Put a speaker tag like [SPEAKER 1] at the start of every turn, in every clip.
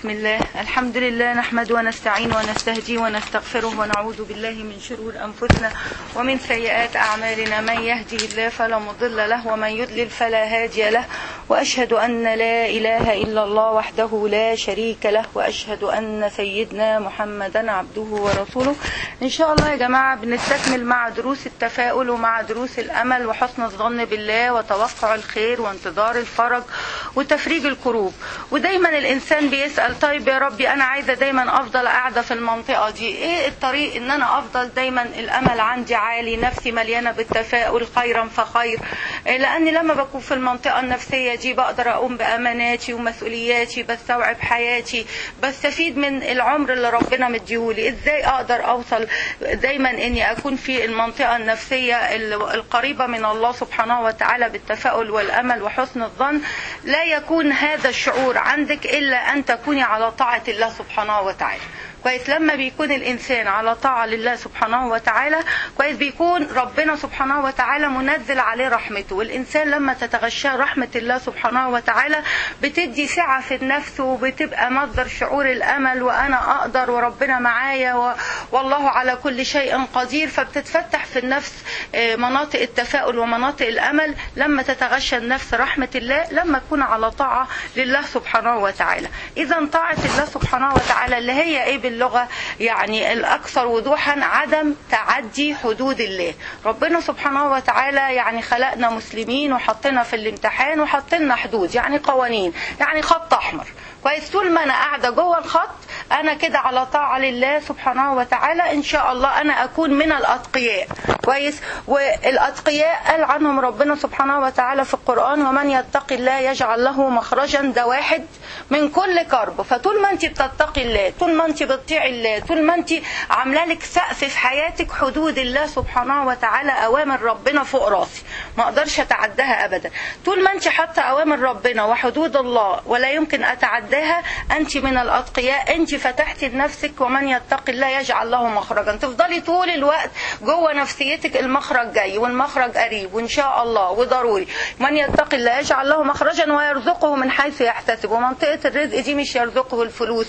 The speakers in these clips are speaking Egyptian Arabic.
[SPEAKER 1] بسم الله الحمد لله نحمد ونستعين ونستهدي ونستغفره ونعوذ بالله من شرور أنفسنا ومن سيئات أعمالنا من يهده الله فلا مضل له ومن يضلل فلا هادي له وأشهد أن لا إله إلا الله وحده لا شريك له وأشهد أن سيدنا محمدا عبده ورسوله إن شاء الله يا جماعة بنستكمل مع دروس التفاؤل ومع دروس الأمل وحسن الظن بالله وتوقع الخير وانتظار الفرج وتفريج الكروب ودايما الإنسان بيسأل طيب يا ربي أنا عايزة دايما أفضل قاعدة في المنطقة دي إيه الطريق إن أنا أفضل دايما الأمل عندي عالي نفسي مليانة بالتفاؤل خيرا فخير لأني لما بكون في المنطقة النفسية دي بقدر أقوم بأماناتي ومسؤولياتي بستوعب حياتي بستفيد من العمر اللي ربنا مديهولي إزاي أقدر أوصل دايما إني أكون في المنطقة النفسية القريبة من الله سبحانه وتعالى بالتفاؤل والأمل وحسن الظن لا يكون هذا الشعور عندك إلا أن تكوني على طاعة الله سبحانه وتعالى كويس لما بيكون الانسان على طاعه لله سبحانه وتعالى كويس بيكون ربنا سبحانه وتعالى منزل عليه رحمته والانسان لما تتغشاه رحمه الله سبحانه وتعالى بتدي سعه في النفس وبتبقى مصدر شعور الامل وانا اقدر وربنا معايا و... والله على كل شيء قدير فبتتفتح في النفس مناطق التفاؤل ومناطق الامل لما تتغشى النفس رحمه الله لما تكون على طاعه لله سبحانه وتعالى اذا طاعه الله سبحانه وتعالى اللي هي ايه باللغه يعني الاكثر وضوحا عدم تعدي حدود الله ربنا سبحانه وتعالى يعني خلقنا مسلمين وحطنا في الامتحان وحطلنا حدود يعني قوانين يعني خط احمر كويس طول ما انا قاعده جوه الخط انا كده على طاعه لله سبحانه وتعالى ان شاء الله انا اكون من الاتقياء كويس والاتقياء قال عنهم ربنا سبحانه وتعالى في القران ومن يتق الله يجعل له مخرجا ده واحد من كل كرب فطول ما انت بتتقي الله طول ما انت بتطيعي الله طول ما انت عامله لك سقف في حياتك حدود الله سبحانه وتعالى اوامر ربنا فوق راسي ما اقدرش اتعداها ابدا طول ما انت حاطه اوامر ربنا وحدود الله ولا يمكن اتعداها انت من الاتقياء انت فتحتي لنفسك ومن يتق الله يجعل له مخرجا تفضلي طول الوقت جوه نفسيتك المخرج جاي والمخرج قريب وان شاء الله وضروري من يتق الله يجعل له مخرجا ويرزقه من حيث يحتسب ومنطقه الرزق دي مش يرزقه الفلوس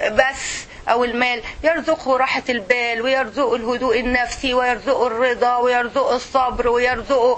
[SPEAKER 1] بس او المال يرزقه راحة البال ويرزقه الهدوء النفسي ويرزقه الرضا ويرزقه الصبر ويرزقه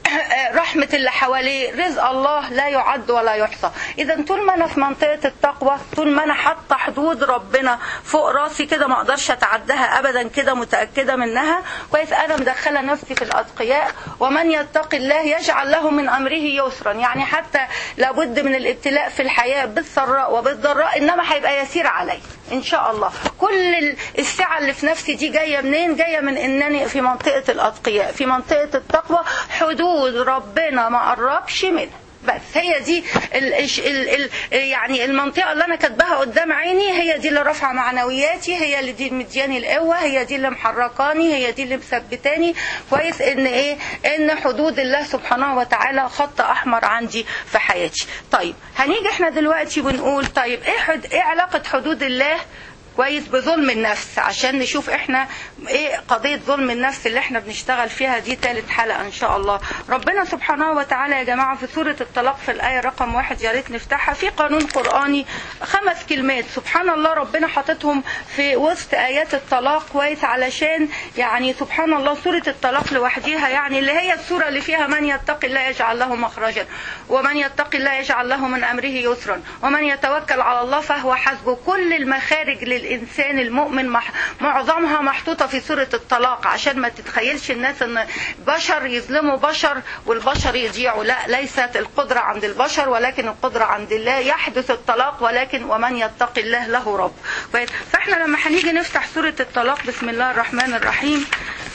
[SPEAKER 1] رحمة اللي حواليه رزق الله لا يعد ولا يحصى اذا طول ما انا في منطقة التقوى طول ما انا حاطة حدود ربنا فوق راسي كده ما اقدرش اتعداها ابدا كده متأكدة منها كويس انا مدخلة نفسي في الاتقياء ومن يتق الله يجعل له من امره يسرا يعني حتى لابد من الابتلاء في الحياة بالسراء وبالضراء انما هيبقى يسير علي ان شاء الله كل السعة اللي في نفسي دي جاية منين جاية من انني في منطقة الاتقياء في منطقة التقوى حدود ربنا ما قربش منها بس هي دي ال ال ال يعني المنطقه اللي انا كاتباها قدام عيني هي دي اللي رافعه معنوياتي هي اللي دي مدياني القوه هي دي اللي محركاني هي دي اللي مثبتاني كويس ان ايه ان حدود الله سبحانه وتعالى خط احمر عندي في حياتي طيب هنيجي احنا دلوقتي ونقول طيب ايه حد ايه علاقه حدود الله كويس بظلم النفس عشان نشوف احنا ايه قضية ظلم النفس اللي احنا بنشتغل فيها دي ثالث حلقة ان شاء الله ربنا سبحانه وتعالى يا جماعة في سورة الطلاق في الآية رقم واحد يا ريت نفتحها في قانون قرآني خمس كلمات سبحان الله ربنا حاططهم في وسط آيات الطلاق كويس علشان يعني سبحان الله سورة الطلاق لوحديها يعني اللي هي السورة اللي فيها من يتق الله يجعل له مخرجا ومن يتق الله يجعل له من أمره يسرا ومن يتوكل على الله فهو حسبه كل المخارج لل الانسان المؤمن مح... معظمها محطوطه في سوره الطلاق عشان ما تتخيلش الناس ان بشر يظلموا بشر والبشر يضيعوا لا ليست القدره عند البشر ولكن القدره عند الله يحدث الطلاق ولكن ومن يتق الله له رب فاحنا لما هنيجي نفتح سوره الطلاق بسم الله الرحمن الرحيم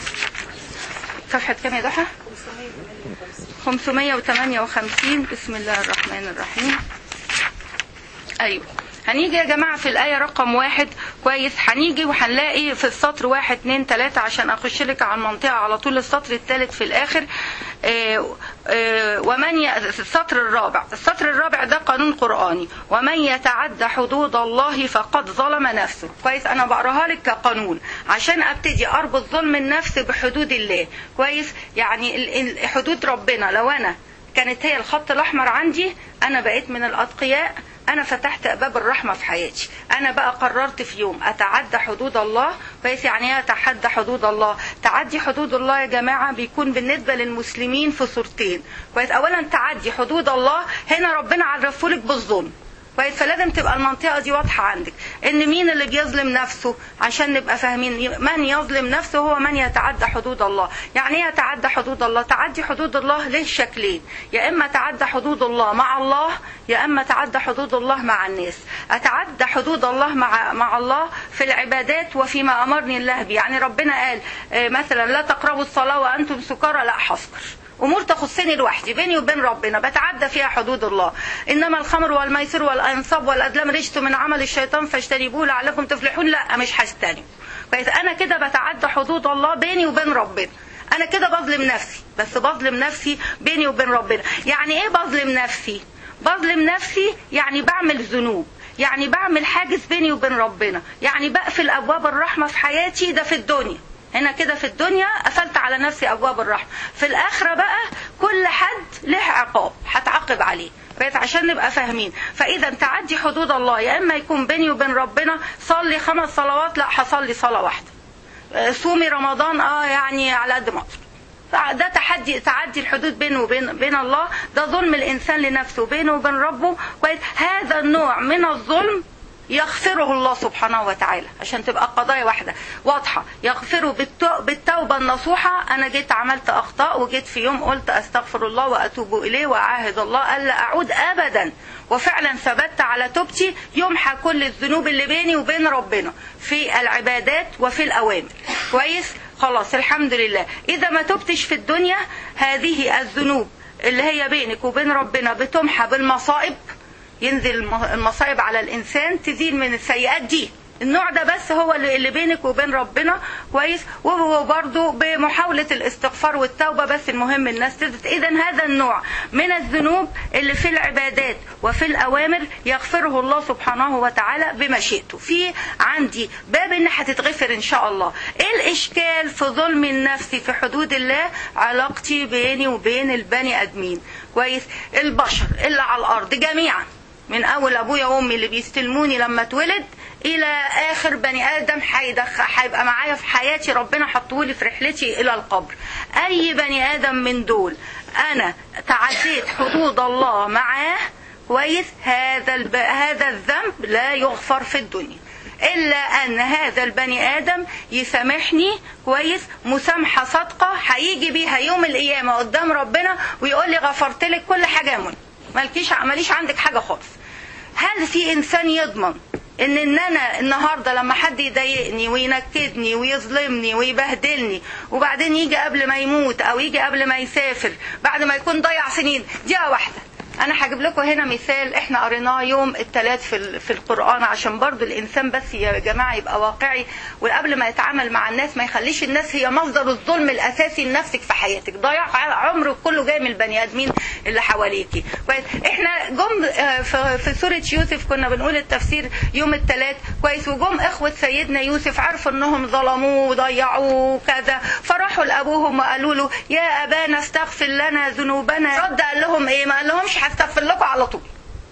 [SPEAKER 1] صفحه كام يا ضحى 558 بسم الله الرحمن الرحيم ايوه هنيجي يا جماعة في الآية رقم واحد كويس هنيجي وهنلاقي في السطر واحد اتنين تلاتة عشان أخش لك على المنطقة على طول السطر الثالث في الآخر آه آه ومن ي... السطر الرابع السطر الرابع ده قانون قرآني ومن يتعدى حدود الله فقد ظلم نفسه كويس أنا بقراها لك كقانون عشان أبتدي أربط ظلم النفس بحدود الله كويس يعني حدود ربنا لو أنا كانت هي الخط الأحمر عندي أنا بقيت من الأتقياء انا فتحت ابواب الرحمه في حياتي انا بقى قررت في يوم اتعدى حدود الله كويس يعني ايه اتحدى حدود الله تعدي حدود الله يا جماعه بيكون بالنسبه للمسلمين في صورتين كويس اولا تعدي حدود الله هنا ربنا عرفهولك بالظلم كويس فلازم تبقى المنطقه دي واضحه عندك ان مين اللي بيظلم نفسه عشان نبقى فاهمين من يظلم نفسه هو من يتعدى حدود الله يعني ايه يتعدى حدود الله تعدي حدود الله له شكلين يا اما تعدى حدود الله مع الله يا اما تعدى حدود الله مع الناس اتعدى حدود الله مع مع الله في العبادات وفيما امرني الله به يعني ربنا قال آه، مثلا لا تقربوا الصلاه وانتم سكارى لا حسكر امور تخصني لوحدي بيني وبين ربنا بتعدى فيها حدود الله انما الخمر والميسر والانصاب والازلام رجس من عمل الشيطان فاجتنبوه لعلكم تفلحون لا مش هجتنب كويس انا كده بتعدى حدود الله بيني وبين ربنا انا كده بظلم نفسي بس بظلم نفسي بيني وبين ربنا يعني ايه بظلم نفسي بظلم نفسي يعني بعمل ذنوب يعني بعمل حاجز بيني وبين ربنا يعني بقفل ابواب الرحمه في حياتي ده في الدنيا هنا كده في الدنيا قفلت على نفسي ابواب الرحمه في الاخره بقى كل حد له عقاب هتعاقب عليه بقيت عشان نبقى فاهمين فاذا تعدي حدود الله يا اما يكون بيني وبين ربنا صلي خمس صلوات لا هصلي صلاه واحده آه، صومي رمضان اه يعني على قد ما اقدر ده تحدي تعدي الحدود بينه وبين بين الله ده ظلم الانسان لنفسه بينه وبين ربه كويس هذا النوع من الظلم يغفره الله سبحانه وتعالى عشان تبقى قضايا واحدة واضحة يغفره بالتو- بالتوبة النصوحة أنا جيت عملت أخطاء وجيت في يوم قلت أستغفر الله وأتوب إليه وأعاهد الله ألا أعود أبدا وفعلا ثبت على توبتي يمحى كل الذنوب اللي بيني وبين ربنا في العبادات وفي الأوامر كويس خلاص الحمد لله إذا ما تبتش في الدنيا هذه الذنوب اللي هي بينك وبين ربنا بتمحى بالمصائب ينزل الم- المصائب على الانسان تزيد من السيئات دي النوع ده بس هو اللي اللي بينك وبين ربنا كويس وبرضه بمحاولة الاستغفار والتوبة بس المهم الناس تثبت إذا هذا النوع من الذنوب اللي في العبادات وفي الأوامر يغفره الله سبحانه وتعالى بمشيئته في عندي باب إن هتتغفر إن شاء الله إيه الإشكال في ظلم النفس في حدود الله علاقتي بيني وبين البني آدمين كويس البشر اللي على الأرض جميعا من اول ابويا وامي اللي بيستلموني لما اتولد الى اخر بني ادم هيدخ- هيبقى معايا في حياتي ربنا حطهولي في رحلتي الى القبر اي بني ادم من دول انا تعديت حدود الله معاه كويس هذا الب... هذا الذنب لا يغفر في الدنيا الا ان هذا البني ادم يسامحني كويس مسامحه صادقه هيجي بيها يوم القيامه قدام ربنا ويقول لي غفرت لك كل حاجه يا منى مالكيش ماليش عندك حاجه خالص هل في انسان يضمن ان ان انا النهارده لما حد يضايقني وينكدني ويظلمني ويبهدلني وبعدين يجي قبل ما يموت او يجي قبل ما يسافر بعد ما يكون ضيع سنين دقيقه واحده انا هجيب لكم هنا مثال احنا قريناه يوم الثلاث في ال- في القران عشان برضو الانسان بس يا جماعه يبقى واقعي وقبل ما يتعامل مع الناس ما يخليش الناس هي مصدر الظلم الاساسي لنفسك في حياتك ضياع عمرك كله جاي من البني ادمين اللي حواليكي كويس احنا جم آه، في في سوره يوسف كنا بنقول التفسير يوم الثلاث كويس وجم اخوه سيدنا يوسف عرفوا انهم ظلموه وضيعوه وكذا فراحوا لابوهم وقالوا له يا ابانا استغفر لنا ذنوبنا رد قال لهم ايه ما قال لهمش هستغفر لكم على طول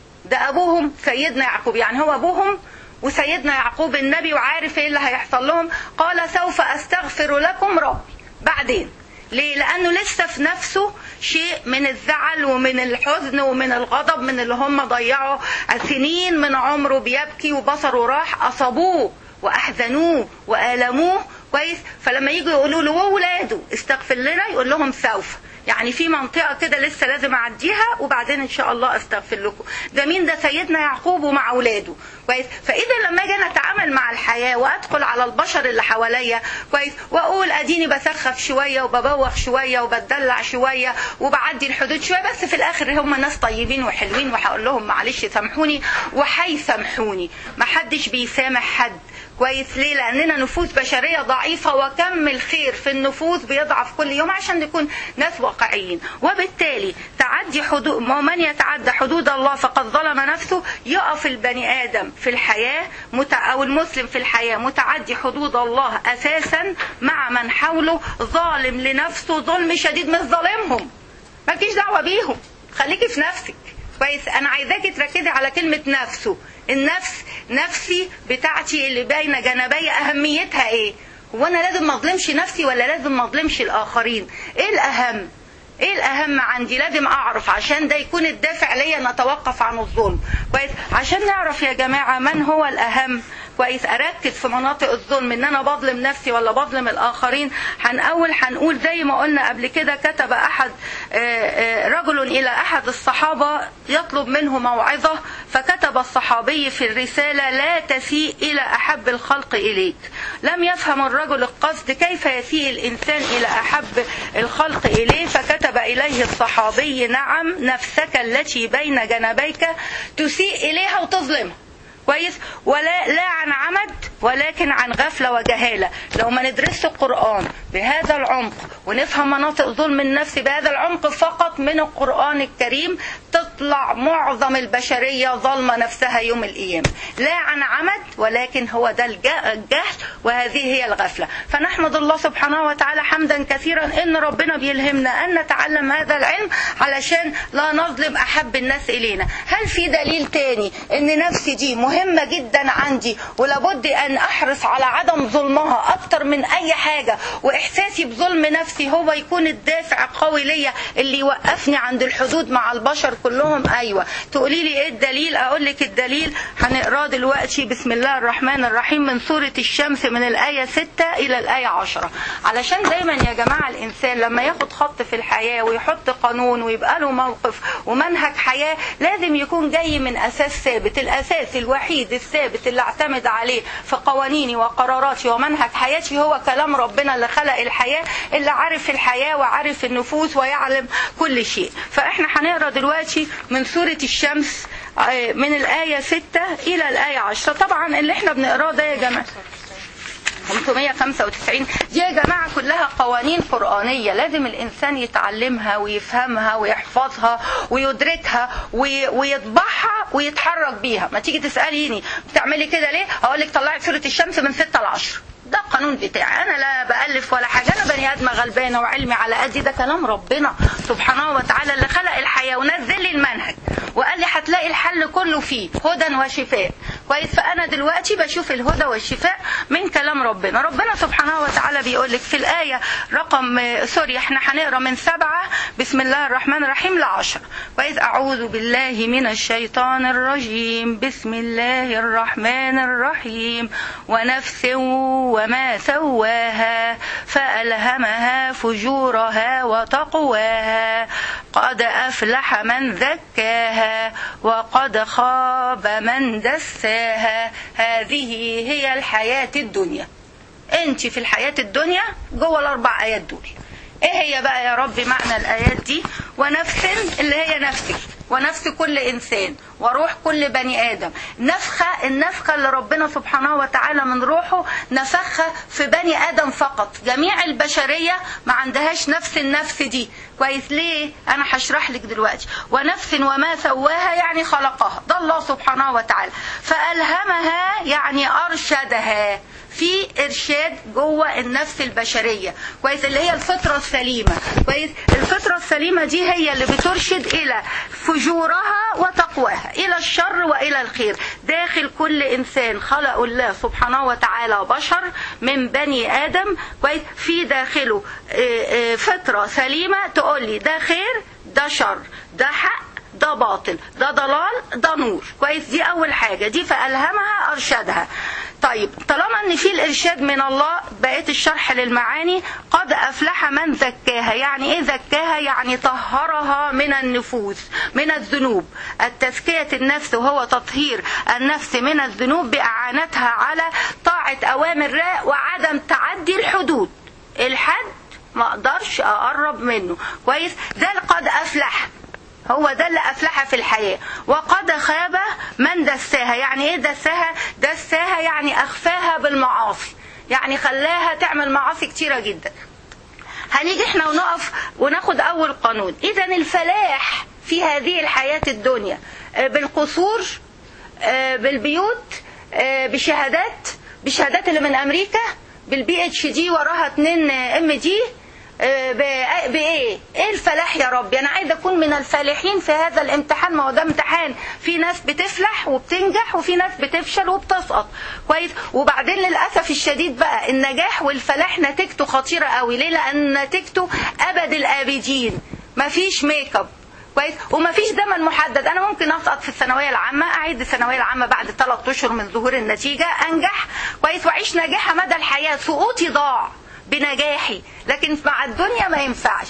[SPEAKER 1] ده ابوهم سيدنا يعقوب يعني هو ابوهم وسيدنا يعقوب النبي وعارف ايه اللي هيحصل لهم قال سوف استغفر لكم ربي بعدين ليه لانه لسه في نفسه شيء من الزعل ومن الحزن ومن الغضب من اللي هم ضيعوا سنين من عمره بيبكي وبصره راح اصابوه واحزنوه والموه كويس فلما يجوا يقولوا له واولاده استغفر لنا يقول لهم سوف يعني في منطقة كده لسه لازم أعديها وبعدين إن شاء الله أستغفر لكم ده مين ده سيدنا يعقوب ومع أولاده كويس فإذا لما أجي أنا أتعامل مع الحياة وأدخل على البشر اللي حواليا كويس وأقول أديني بسخف شوية وببوخ شوية وبتدلع شوية وبعدي الحدود شوية بس في الآخر هم ناس طيبين وحلوين وهقول لهم معلش سامحوني وهيسامحوني محدش بيسامح حد كويس ليه لاننا نفوس بشريه ضعيفه وكم الخير في النفوس بيضعف كل يوم عشان نكون ناس واقعيين وبالتالي تعدي حدود من يتعدى حدود الله فقد ظلم نفسه يقف البني ادم في الحياه مت... او المسلم في الحياه متعدي حدود الله اساسا مع من حوله ظالم لنفسه ظلم شديد مش ظالمهم مالكيش دعوه بيهم خليكي في نفسك كويس انا عايزاكي تركزي على كلمه نفسه النفس نفسي بتاعتي اللي بين جنبي اهميتها ايه هو انا لازم ما اظلمش نفسي ولا لازم ما اظلمش الاخرين ايه الاهم ايه الاهم عندي لازم اعرف عشان ده يكون الدافع ليا نتوقف عن الظلم كويس عشان نعرف يا جماعه من هو الاهم كويس اركز في مناطق الظلم ان انا بظلم نفسي ولا بظلم الاخرين هنقول هنقول زي ما قلنا قبل كده كتب احد رجل الى احد الصحابه يطلب منه موعظه فكتب الصحابي في الرساله لا تسيء الى احب الخلق اليك لم يفهم الرجل القصد كيف يسيء الانسان الى احب الخلق اليه فكتب اليه الصحابي نعم نفسك التي بين جنبيك تسيء اليها وتظلمها كويس ولا لا عن عمد ولكن عن غفلة وجهالة لو ما ندرس القرآن بهذا العمق ونفهم مناطق ظلم النفس بهذا العمق فقط من القرآن الكريم تطلع معظم البشرية ظلمة نفسها يوم القيامة لا عن عمد ولكن هو ده الجهل وهذه هي الغفلة فنحمد الله سبحانه وتعالى حمدا كثيرا ان ربنا بيلهمنا ان نتعلم هذا العلم علشان لا نظلم احب الناس الينا هل في دليل تاني ان نفسي دي مهمة جدا عندي ولابد ان احرص على عدم ظلمها اكتر من اي حاجة واحساسي بظلم نفسي هو يكون الدافع القوي ليا اللي يوقفني عند الحدود مع البشر كلهم ايوه تقولي لي ايه الدليل اقول لك الدليل هنقراه دلوقتي بسم الله الرحمن الرحيم من سورة الشمس من الاية 6 الى الاية 10 علشان دايما يا جماعة الانسان لما ياخد خط في الحياة ويحط قانون ويبقى له موقف ومنهج حياة لازم يكون جاي من اساس ثابت الاساس الوحيد الثابت اللي اعتمد عليه في قوانيني وقراراتي ومنهج حياتي هو كلام ربنا اللي خلق الحياة اللي عارف الحياة وعارف النفوس ويعلم كل شيء فاحنا هنقرا دلوقتي من سورة الشمس من الآية 6 إلى الآية 10 طبعا اللي احنا بنقراه ده يا جماعة 595 دي يا جماعة كلها قوانين قرآنية لازم الإنسان يتعلمها ويفهمها ويحفظها ويدركها ويطبعها ويتحرك بيها ما تيجي تسأليني بتعملي كده ليه أقول لك طلعي سورة الشمس من 6 ل 10 ده القانون بتاعي انا لا بالف ولا حاجه انا بني ادمه غلبانه وعلمي على قدي ده كلام ربنا سبحانه وتعالى اللي خلق الحياه ونزل لي المنهج وقال لي هتلاقي الحل كله فيه هدى وشفاء كويس فانا دلوقتي بشوف الهدى والشفاء من كلام ربنا ربنا سبحانه وتعالى بيقول لك في الايه رقم سوري احنا هنقرا من سبعة بسم الله الرحمن الرحيم لعشرة كويس اعوذ بالله من الشيطان الرجيم بسم الله الرحمن الرحيم ونفس وما سواها فألهمها فجورها وتقواها قد أفلح من زكاها وقد خاب من دساها هذه هي الحياة الدنيا انت في الحياة الدنيا جوه الأربع آيات دول ايه هي بقى يا رب معنى الآيات دي ونفس اللي هي نفسك ونفس كل إنسان وروح كل بني آدم نفخة النفخة اللي ربنا سبحانه وتعالى من روحه نفخها في بني آدم فقط جميع البشرية ما عندهاش نفس النفس دي كويس ليه أنا هشرح لك دلوقتي ونفس وما سواها يعني خلقها ده الله سبحانه وتعالى فألهمها يعني أرشدها في ارشاد جوه النفس البشريه كويس اللي هي الفطره السليمه كويس الفطره السليمه دي هي اللي بترشد الى فجورها وتقواها الى الشر والى الخير داخل كل انسان خلق الله سبحانه وتعالى بشر من بني ادم كويس في داخله فطره سليمه تقول لي ده خير ده شر ده حق ده باطل ده ضلال ده نور كويس دي اول حاجه دي فالهمها ارشدها طيب طالما ان في الارشاد من الله بقيت الشرح للمعاني قد افلح من زكاها يعني ايه زكاها يعني طهرها من النفوس من الذنوب التزكية النفس وهو تطهير النفس من الذنوب باعانتها على طاعة اوامر الله وعدم تعدي الحدود الحد ما اقدرش اقرب منه كويس ده قد افلح هو ده اللي أفلح في الحياة وقد خاب من دساها يعني إيه دساها دساها يعني أخفاها بالمعاصي يعني خلاها تعمل معاصي كتيرة جدا هنيجي احنا ونقف وناخد أول قانون إذا الفلاح في هذه الحياة الدنيا بالقصور بالبيوت بشهادات بشهادات اللي من أمريكا بالبي اتش دي وراها اتنين ام دي آه، ب- بايه ايه الفلاح يا ربي انا عايزه اكون من الفالحين في هذا الامتحان ما هو ده امتحان في ناس بتفلح وبتنجح وفي ناس بتفشل وبتسقط كويس وبعدين للاسف الشديد بقى النجاح والفلاح نتيجته خطيره قوي ليه لان نتيجته ابد الابدين مفيش ميك اب كويس ومفيش زمن محدد انا ممكن اسقط في الثانويه العامه اعيد الثانويه العامه بعد ثلاث اشهر من ظهور النتيجه انجح كويس واعيش ناجحه مدى الحياه سقوطي ضاع بنجاحي لكن مع الدنيا ما ينفعش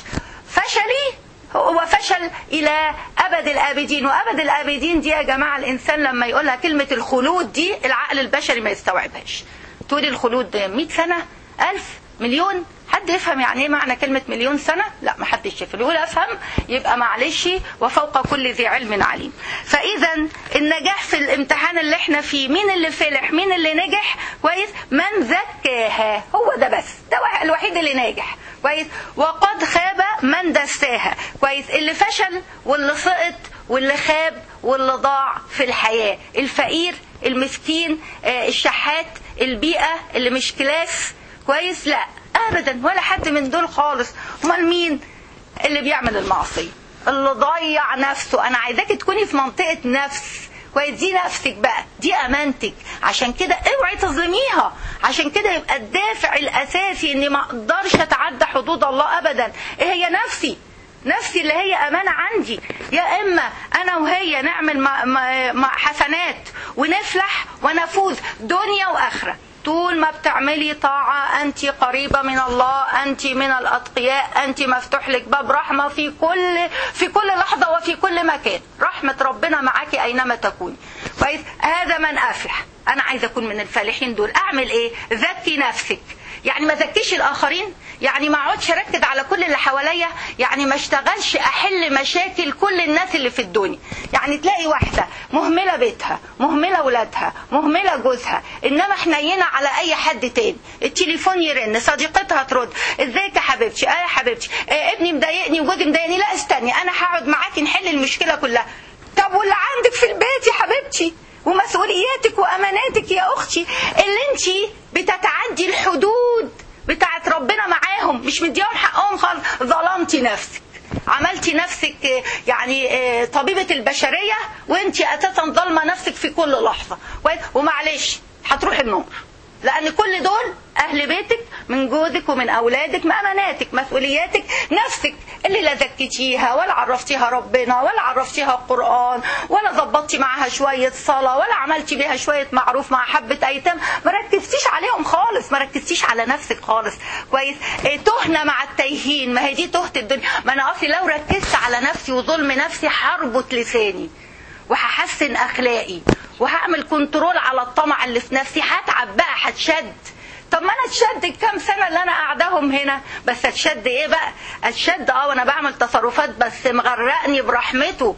[SPEAKER 1] فشلي هو فشل الى ابد الابدين وابد الابدين دي يا جماعه الانسان لما يقولها كلمه الخلود دي العقل البشري ما يستوعبهاش تقول الخلود 100 سنه ألف مليون حد يفهم يعني ايه معنى كلمة مليون سنة؟ لا ما حدش يفهم، يقول افهم يبقى معلش وفوق كل ذي علم عليم. فإذا النجاح في الامتحان اللي احنا فيه مين اللي فلح؟ مين اللي نجح؟ كويس؟ من زكاها هو ده بس، ده واحد- الوحيد اللي ناجح. كويس؟ وقد خاب من دساها، كويس؟ اللي فشل واللي سقط واللي خاب واللي ضاع في الحياة، الفقير المسكين آه، الشحات البيئة اللي مش كلاس كويس لا ابدا ولا حد من دول خالص امال مين اللي بيعمل المعصيه اللي ضيع نفسه انا عايزاك تكوني في منطقه نفس كويس دي نفسك بقى دي امانتك عشان كده اوعي تظلميها عشان كده يبقى الدافع الاساسي اني ما اقدرش اتعدى حدود الله ابدا ايه هي نفسي نفسي اللي هي أمانة عندي يا إما أنا وهي نعمل مع- مع- مع حسنات ونفلح ونفوز دنيا وآخرة طول ما بتعملي طاعة أنت قريبة من الله أنت من الأتقياء أنت مفتوح لك باب رحمة في كل في كل لحظة وفي كل مكان رحمة ربنا معك أينما تكوني كويس هذا من أفلح أنا عايزة أكون من الفالحين دول أعمل إيه زكي نفسك يعني ما زكيش الاخرين يعني ما اقعدش اركز على كل اللي حواليا يعني ما اشتغلش احل مشاكل كل الناس اللي في الدنيا يعني تلاقي واحده مهمله بيتها مهمله ولادها مهمله جوزها انما حنينه على اي حد تاني التليفون يرن صديقتها ترد ازيك يا حبيبتي اه يا حبيبتي اه ابني مضايقني وجوزي مضايقني لا استني انا هقعد معاكي نحل المشكله كلها طب واللي عندك في البيت يا حبيبتي ومسؤولياتك واماناتك يا اختي اللي انت بتتعدي الحدود بتاعت ربنا معاهم مش مديهم حقهم خالص ظلمتي نفسك عملتي نفسك آه، يعني آه، طبيبة البشرية وانت اساسا ظالمة نفسك في كل لحظة كويس؟ ومعلش هتروحي النار لان كل دول اهل بيتك من جوزك ومن اولادك من اماناتك مسؤولياتك نفسك اللي لا زكيتيها ولا عرفتيها ربنا ولا عرفتيها القران ولا ظبطتي معاها شويه صلاه ولا عملتي بيها شويه معروف مع حبه ايتام ما ركزتيش عليهم خالص ما ركزتيش على نفسك خالص كويس إيه، تهنا مع التايهين ما هي دي تهت الدنيا ما انا اصلي لو ركزت على نفسي وظلم نفسي هربط لساني وهحسن اخلاقي وهعمل كنترول على الطمع اللي في نفسي هتعب بقى هتشد طب ما انا اتشد الكام سنه اللي انا قاعداهم هنا بس اتشد ايه بقى اتشد اه وانا بعمل تصرفات بس مغرقني برحمته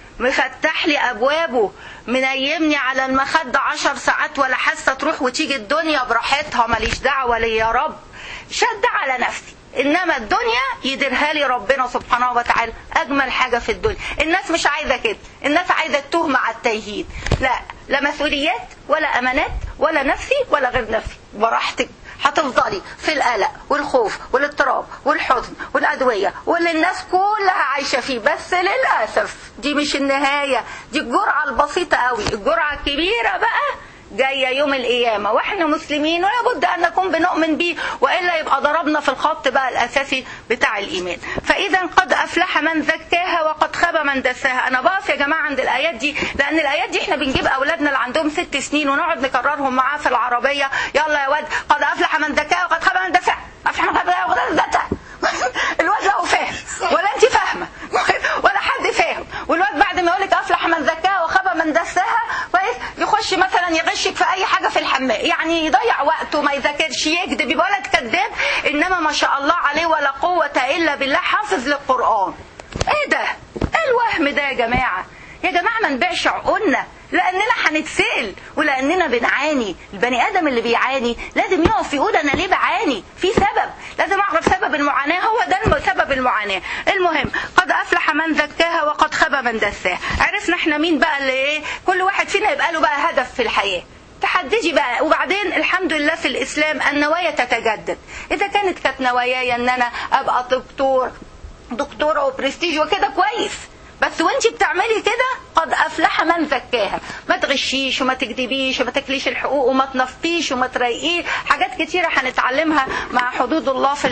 [SPEAKER 1] مفتح لي ابوابه منيمني على المخدة عشر ساعات ولا حاسه تروح وتيجي الدنيا براحتها ماليش دعوه لي يا رب شد على نفسي انما الدنيا يديرها لي ربنا سبحانه وتعالى اجمل حاجه في الدنيا الناس مش عايزه كده الناس عايزه تتوه مع التايهين لا لا مسؤوليات ولا امانات ولا نفسي ولا غير نفسي براحتك هتفضلي في القلق والخوف والاضطراب والحزن والادويه واللي الناس كلها عايشه فيه بس للاسف دي مش النهايه دي الجرعه البسيطه قوي الجرعه الكبيره بقى جاية يوم القيامة واحنا مسلمين ولا بد ان نكون بنؤمن به والا يبقى ضربنا في الخط بقى الاساسي بتاع الايمان فاذا قد افلح من زكاها وقد خاب من دساها انا بقف يا جماعة عند الايات دي لان الايات دي احنا بنجيب اولادنا اللي عندهم ست سنين ونقعد نكررهم معاه في العربية يلا يا واد قد افلح من زكاها وقد خاب من دساها افلح من خاب وقد دساها الواد لا هو فاهم ولا انت فاهمه ولا حد فاهم والواد بعد ما يقول لك افلح من زكاها وخاب من دساها كويس يخش مثلا يغشك في اي حاجه في الحمام يعني يضيع وقته ما يذاكرش يكذب يبقى ولد كذاب انما ما شاء الله عليه ولا قوه الا بالله حافظ للقران ايه ده ايه الوهم ده يا جماعه يا جماعه ما نبيعش عقولنا لاننا هنتسال ولاننا بنعاني البني ادم اللي بيعاني لازم يقف يقول انا ليه بعاني في سبب لازم اعرف سبب المعاناه هو ده الم- سبب المعاناه المهم قد افلح من زكاها وقد خاب من دساها عرفنا احنا مين بقى اللي ايه كل واحد فينا يبقى له بقى هدف في الحياه تحددي بقى وبعدين الحمد لله في الاسلام النوايا تتجدد اذا كانت كانت نواياي ان انا ابقى دكتور دكتوره وبرستيج وكده كويس بس وانت بتعملي كده قد افلح من زكاها ما تغشيش وما تكذبيش وما تاكليش الحقوق وما تنفقيش وما تريقيه حاجات كتيره هنتعلمها مع حدود الله في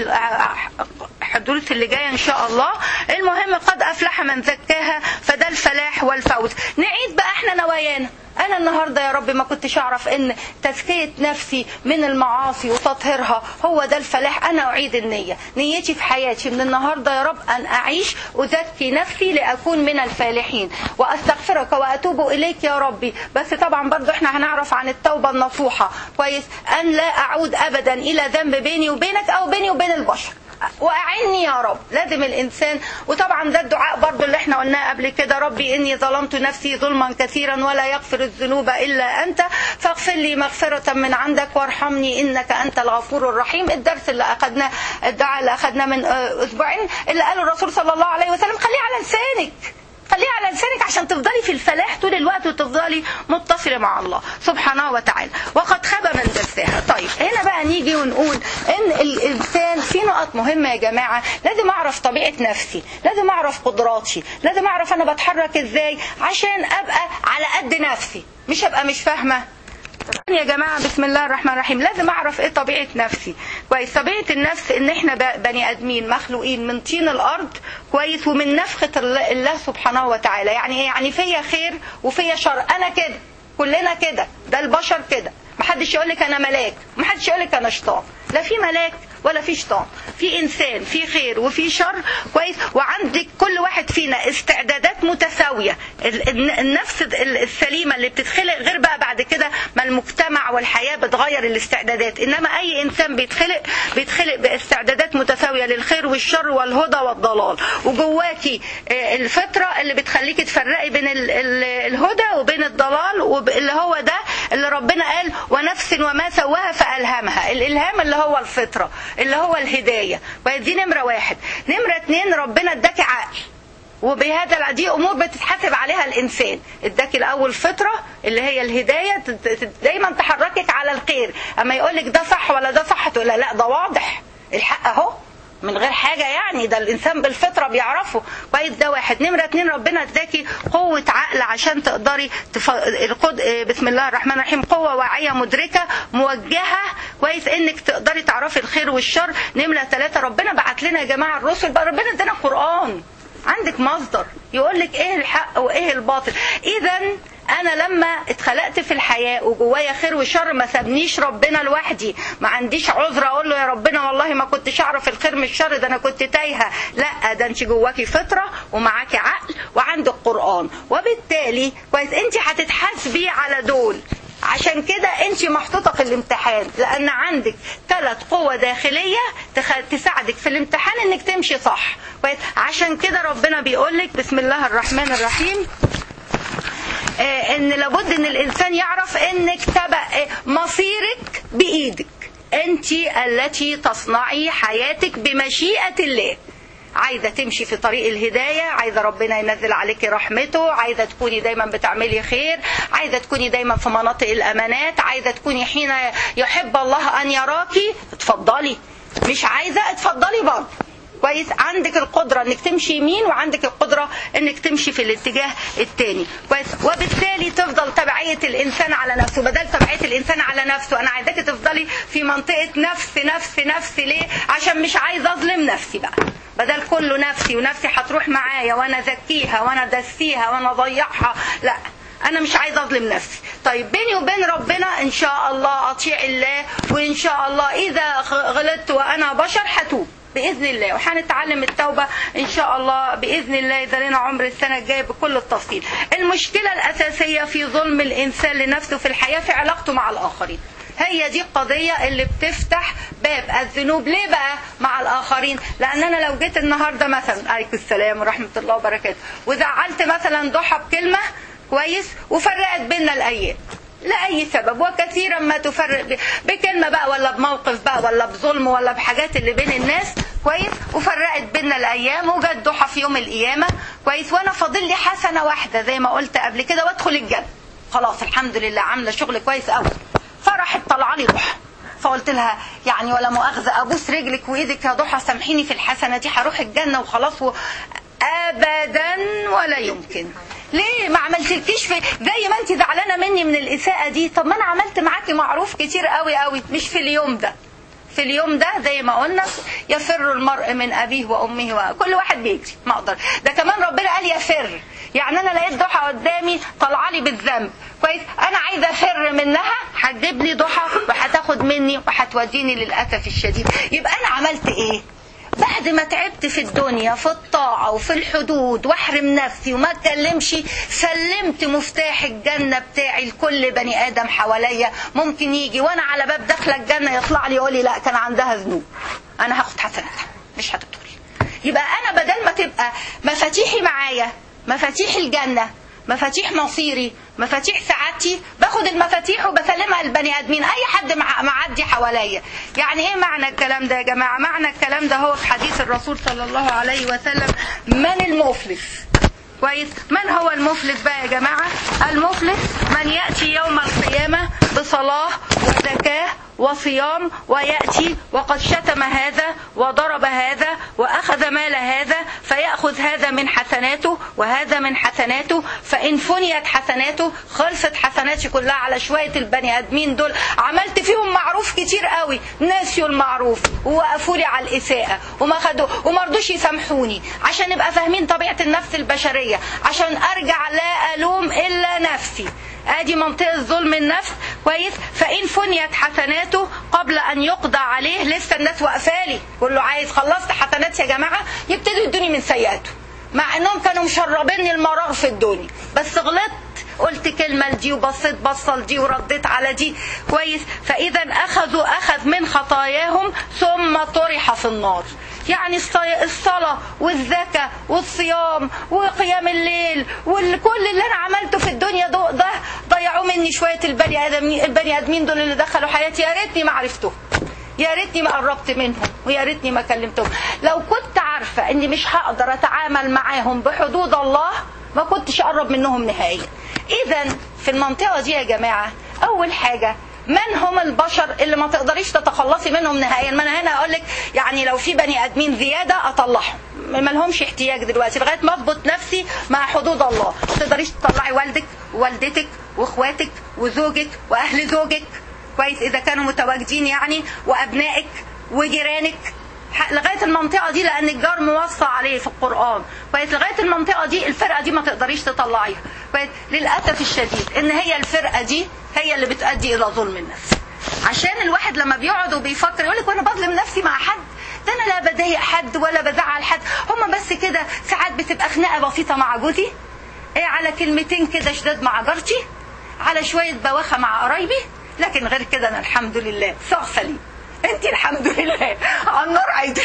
[SPEAKER 1] الحدود اللي جايه ان شاء الله المهم قد افلح من زكاها فده الفلاح والفوز نعيد بقى احنا نوايانا انا النهارده يا رب ما كنتش اعرف ان تزكيه نفسي من المعاصي وتطهيرها هو ده الفلاح انا اعيد النيه نيتي في حياتي من النهارده يا رب ان اعيش ازكي نفسي لاكون من الفالحين واستغفرك واتوب اليك يا ربي بس طبعا برضو احنا هنعرف عن التوبه النصوحه كويس ان لا اعود ابدا الى ذنب بيني وبينك او بيني وبين البشر واعني يا رب لازم الانسان وطبعا ده الدعاء برضو اللي احنا قلناه قبل كده ربي اني ظلمت نفسي ظلما كثيرا ولا يغفر الذنوب الا انت فاغفر لي مغفره من عندك وارحمني انك انت الغفور الرحيم الدرس اللي اخذناه الدعاء اللي اخذناه من اسبوعين اللي قاله الرسول صلى الله عليه وسلم خليه على لسانك خليها على لسانك عشان تفضلي في الفلاح طول الوقت وتفضلي متصلة مع الله سبحانه وتعالى وقد خاب من دساها طيب هنا بقى نيجي ونقول ان الانسان في نقط مهمة يا جماعة لازم اعرف طبيعة نفسي لازم اعرف قدراتي لازم اعرف انا بتحرك ازاي عشان ابقى على قد نفسي مش ابقى مش فاهمة يا جماعة بسم الله الرحمن الرحيم لازم اعرف ايه طبيعة نفسي كويس طبيعة النفس ان احنا بني ادمين مخلوقين من طين الارض كويس ومن نفخة الله سبحانه وتعالى يعني ايه يعني فيا خير وفيا شر انا كده كلنا كده ده البشر كده محدش يقول لك انا ملاك محدش يقول لك انا شيطان لا في ملاك ولا في شيطان في انسان في خير وفي شر كويس وعندك كل واحد فينا استعدادات متساويه النفس السليمه اللي بتتخلق غير بقى بعد كده ما المجتمع والحياه بتغير الاستعدادات انما اي انسان بيتخلق بيتخلق باستعدادات متساويه للخير والشر والهدى والضلال وجواكي الفطره اللي بتخليكي تفرقي بين الهدى وبين الضلال اللي هو ده اللي ربنا قال ونفس وما سواها فالهمها الالهام اللي هو الفطره اللي هو الهداية دي نمرة واحد نمرة اتنين ربنا اداكي عقل وبهذا دي امور بتتحاسب عليها الانسان اداكي الاول فطره اللي هي الهدايه دايما تحركك على الخير اما يقولك ده صح ولا ده صح تقول لا ده واضح الحق اهو من غير حاجة يعني ده الإنسان بالفطرة بيعرفه كويس ده واحد نمرة اتنين ربنا اداكي قوة عقل عشان تقدري تف... القد... بسم الله الرحمن الرحيم قوة واعية مدركة موجهة كويس انك تقدري تعرفي الخير والشر نمرة ثلاثة ربنا بعت لنا يا جماعة الرسل بقى ربنا ادانا قرآن عندك مصدر يقول لك ايه الحق وايه الباطل اذا انا لما اتخلقت في الحياه وجوايا خير وشر ما سابنيش ربنا لوحدي ما عنديش عذر اقول له يا ربنا والله ما كنتش اعرف الخير من الشر ده انا كنت تايهه لا ده انت جواكي فطره ومعاكي عقل وعندك قران وبالتالي كويس انت هتتحاسبي على دول عشان كده انت محطوطه في الامتحان لان عندك ثلاث قوة داخلية تساعدك في الامتحان انك تمشي صح كويس عشان كده ربنا بيقول لك بسم الله الرحمن الرحيم آه ان لابد ان الانسان يعرف انك تبع مصيرك بايدك انت التي تصنعي حياتك بمشيئة الله عايزه تمشي في طريق الهدايه عايزه ربنا ينزل عليك رحمته عايزه تكوني دايما بتعملي خير عايزه تكوني دايما في مناطق الامانات عايزه تكوني حين يحب الله ان يراكي اتفضلي مش عايزه اتفضلي برضه كويس عندك القدرة انك تمشي يمين وعندك القدرة انك تمشي في الاتجاه التاني كويس وبالتالي تفضل تبعية الانسان على نفسه بدل تبعية الانسان على نفسه انا عايزاك تفضلي في منطقة نفس نفس نفس ليه عشان مش عايزة اظلم نفسي بقى بدل كله نفسي ونفسي هتروح معايا وانا ازكيها وانا ادسيها وانا اضيعها لا انا مش عايزه اظلم نفسي طيب بيني وبين ربنا ان شاء الله اطيع الله وان شاء الله اذا غلطت وانا بشر هتوب باذن الله وهنتعلم التوبه ان شاء الله باذن الله اذا لنا عمر السنه الجايه بكل التفصيل المشكله الاساسيه في ظلم الانسان لنفسه في الحياه في علاقته مع الاخرين هي دي القضية اللي بتفتح باب الذنوب ليه بقى مع الآخرين لأن أنا لو جيت النهاردة مثلا عليكم السلام ورحمة الله وبركاته وزعلت مثلا ضحى بكلمة كويس وفرقت بينا الأيام لأي سبب وكثيرا ما تفرق بكلمة بقى ولا بموقف بقى ولا بظلم ولا بحاجات اللي بين الناس كويس وفرقت بينا الأيام وجت ضحى في يوم القيامة كويس وأنا فاضل لي حسنة واحدة زي ما قلت قبل كده وأدخل الجنة خلاص الحمد لله عاملة شغل كويس قوي طلع لي ضحى فقلت لها يعني ولا مؤاخذه ابوس رجلك وايدك يا ضحى سامحيني في الحسنه دي هروح الجنه وخلاص و... ابدا ولا يمكن ليه ما عملتلكيش في زي ما انت زعلانه مني من الاساءه دي طب ما انا عملت معاكي معروف كتير قوي قوي مش في اليوم ده في اليوم ده زي ما قلنا يفر المرء من ابيه وامه وكل واحد بيجري ما اقدر ده كمان ربنا قال يفر يعني انا لقيت ضحى قدامي طالعه لي بالذنب كويس انا عايزه افر منها هتجيب لي ضحى وهتاخد مني وهتوديني للاسف الشديد يبقى انا عملت ايه بعد ما تعبت في الدنيا في الطاعة وفي الحدود واحرم نفسي وما اتكلمش سلمت مفتاح الجنة بتاعي لكل بني آدم حواليا ممكن يجي وانا على باب داخلة الجنة يطلع لي يقول لي لا كان عندها ذنوب انا هاخد حسناتها مش هتدخل يبقى انا بدل ما تبقى مفاتيحي معايا مفاتيح الجنة مفاتيح مصيري مفاتيح سعادتي باخد المفاتيح وبسلمها للبني ادمين اي حد مع- معدي حواليا يعني ايه معنى الكلام ده يا جماعه معنى الكلام ده هو في حديث الرسول صلى الله عليه وسلم من المفلس كويس من هو المفلس بقى يا جماعه المفلس من ياتي يوم القيامه بصلاه وزكاه وصيام ويأتي وقد شتم هذا وضرب هذا وأخذ مال هذا فيأخذ هذا من حسناته وهذا من حسناته فإن فنيت حسناته خلصت حسناتي كلها على شوية البني آدمين دول عملت فيهم معروف كتير قوي نسيوا المعروف ووقفوا لي على الإساءة وما خدوا وما رضوش يسامحوني عشان نبقى فاهمين طبيعة النفس البشرية عشان أرجع لا ألوم إلا نفسي ادي منطقه ظلم النفس كويس فان فنيت حسناته قبل ان يقضى عليه لسه الناس واقفالي كله عايز خلصت حسنات يا جماعه يبتدوا يدوني من سيئاته مع انهم كانوا مشربيني المرار في الدنيا بس غلطت قلت كلمة لدي وبصيت بصة لدي ورديت على دي كويس فإذا أخذوا أخذ من خطاياهم ثم طرح في النار يعني الصي- الصلاة والزكاة والصيام وقيام الليل وكل اللي أنا عملته في الدنيا ده, ده ضيعوا مني شوية البني آدمين البني آدمين دول اللي دخلوا حياتي يا ريتني ما عرفتهم يا ريتني ما قربت منهم ويا ريتني ما كلمتهم لو كنت عارفة اني مش هقدر اتعامل معاهم بحدود الله ما كنتش اقرب منهم نهائيا اذا في المنطقة دي يا جماعة اول حاجة من هم البشر اللي ما تقدريش تتخلصي منهم نهائيا ما انا هنا اقول لك يعني لو في بني ادمين زياده اطلعهم ما لهمش احتياج دلوقتي لغايه ما اضبط نفسي مع حدود الله ما تقدريش تطلعي والدك ووالدتك واخواتك وزوجك واهل زوجك كويس اذا كانوا متواجدين يعني وابنائك وجيرانك ح- لغايه المنطقه دي لان الجار موصى عليه في القران كويس لغايه المنطقه دي الفرقه دي ما تقدريش تطلعيها كويس للاسف الشديد ان هي الفرقه دي هي اللي بتؤدي الى ظلم النفس عشان الواحد لما بيقعد وبيفكر يقول لك وانا بظلم نفسي مع حد ده انا لا بضايق حد ولا بزعل حد هما بس كده ساعات بتبقى خناقه بسيطه مع جوزي ايه على كلمتين كده شداد مع جارتي على شويه بواخه مع قرايبي لكن غير كده انا الحمد لله صاغ سليم انت الحمد لله على النار عايده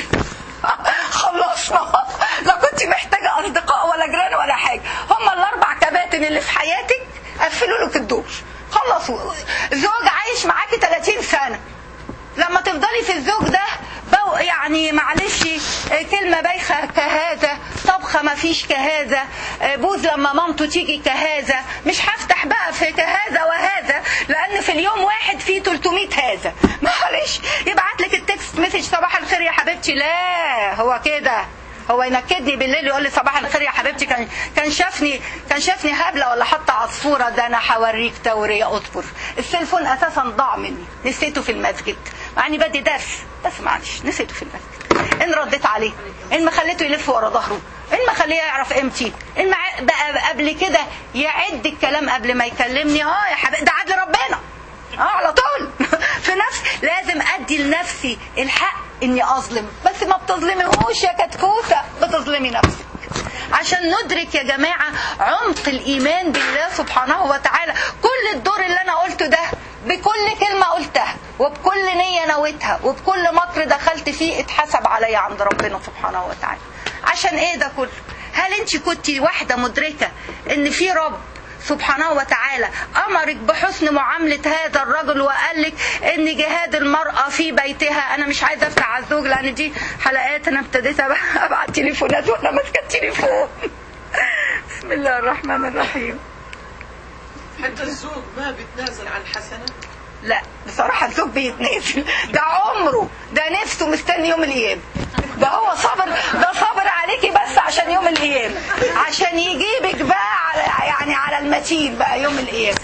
[SPEAKER 1] خلصنا لا كنت محتاجه اصدقاء ولا جيران ولا حاجه هم الاربع كباتن اللي في حياتك قفلوا لك الدور خلصوا زوج عايش معاكي 30 سنه لما تفضلي في الزوج ده بو يعني معلش آه، كلمة بايخة كهذا طبخة ما فيش كهذا آه، بوز لما مامته تيجي كهذا مش هفتح بقى في كهذا وهذا لأن في اليوم واحد فيه 300 هذا معلش يبعت لك التكست مسج صباح الخير يا حبيبتي لا هو كده هو ينكدني بالليل يقول لي صباح الخير يا حبيبتي كان كان شافني كان شافني هبله ولا حتى عصفوره ده انا هوريك توريه اصبر السيلفون اساسا ضاع مني نسيته في المسجد مع اني بدي درس بس معلش نسيته في المسجد ان رديت عليه ان ما خليته يلف ورا ظهره ان ما خليه يعرف قيمتي ان ما ع- بقى قبل كده يعد الكلام قبل ما يكلمني اه يا حبيبي ده عدل ربنا اه على طول في نفس لازم ادي لنفسي الحق اني اظلم بس ما بتظلميهوش يا كتكوته بتظلمي نفسك عشان ندرك يا جماعه عمق الايمان بالله سبحانه وتعالى كل الدور اللي انا قلته ده بكل كلمه قلتها وبكل نيه نويتها وبكل مكر دخلت فيه اتحسب عليا عند ربنا سبحانه وتعالى عشان ايه ده كله هل انت كنت واحده مدركه ان في رب سبحانه وتعالى أمرك بحسن معاملة هذا الرجل وقال لك إن جهاد المرأة في بيتها أنا مش عايزة أفتح على الزوج لأن دي حلقات أنا ابتديت أب- أبعت تليفونات وأنا ماسكة التليفون بسم الله الرحمن الرحيم
[SPEAKER 2] حتى الزوج ما بيتنازل عن حسنة
[SPEAKER 1] لا بصراحه الزوج بيتنازل ده عمره ده نفسه مستني يوم القيامه ده هو صبر ده صبر عليكي بس عشان يوم القيامه عشان يجيبك بقى على يعني على المتين بقى يوم القيامه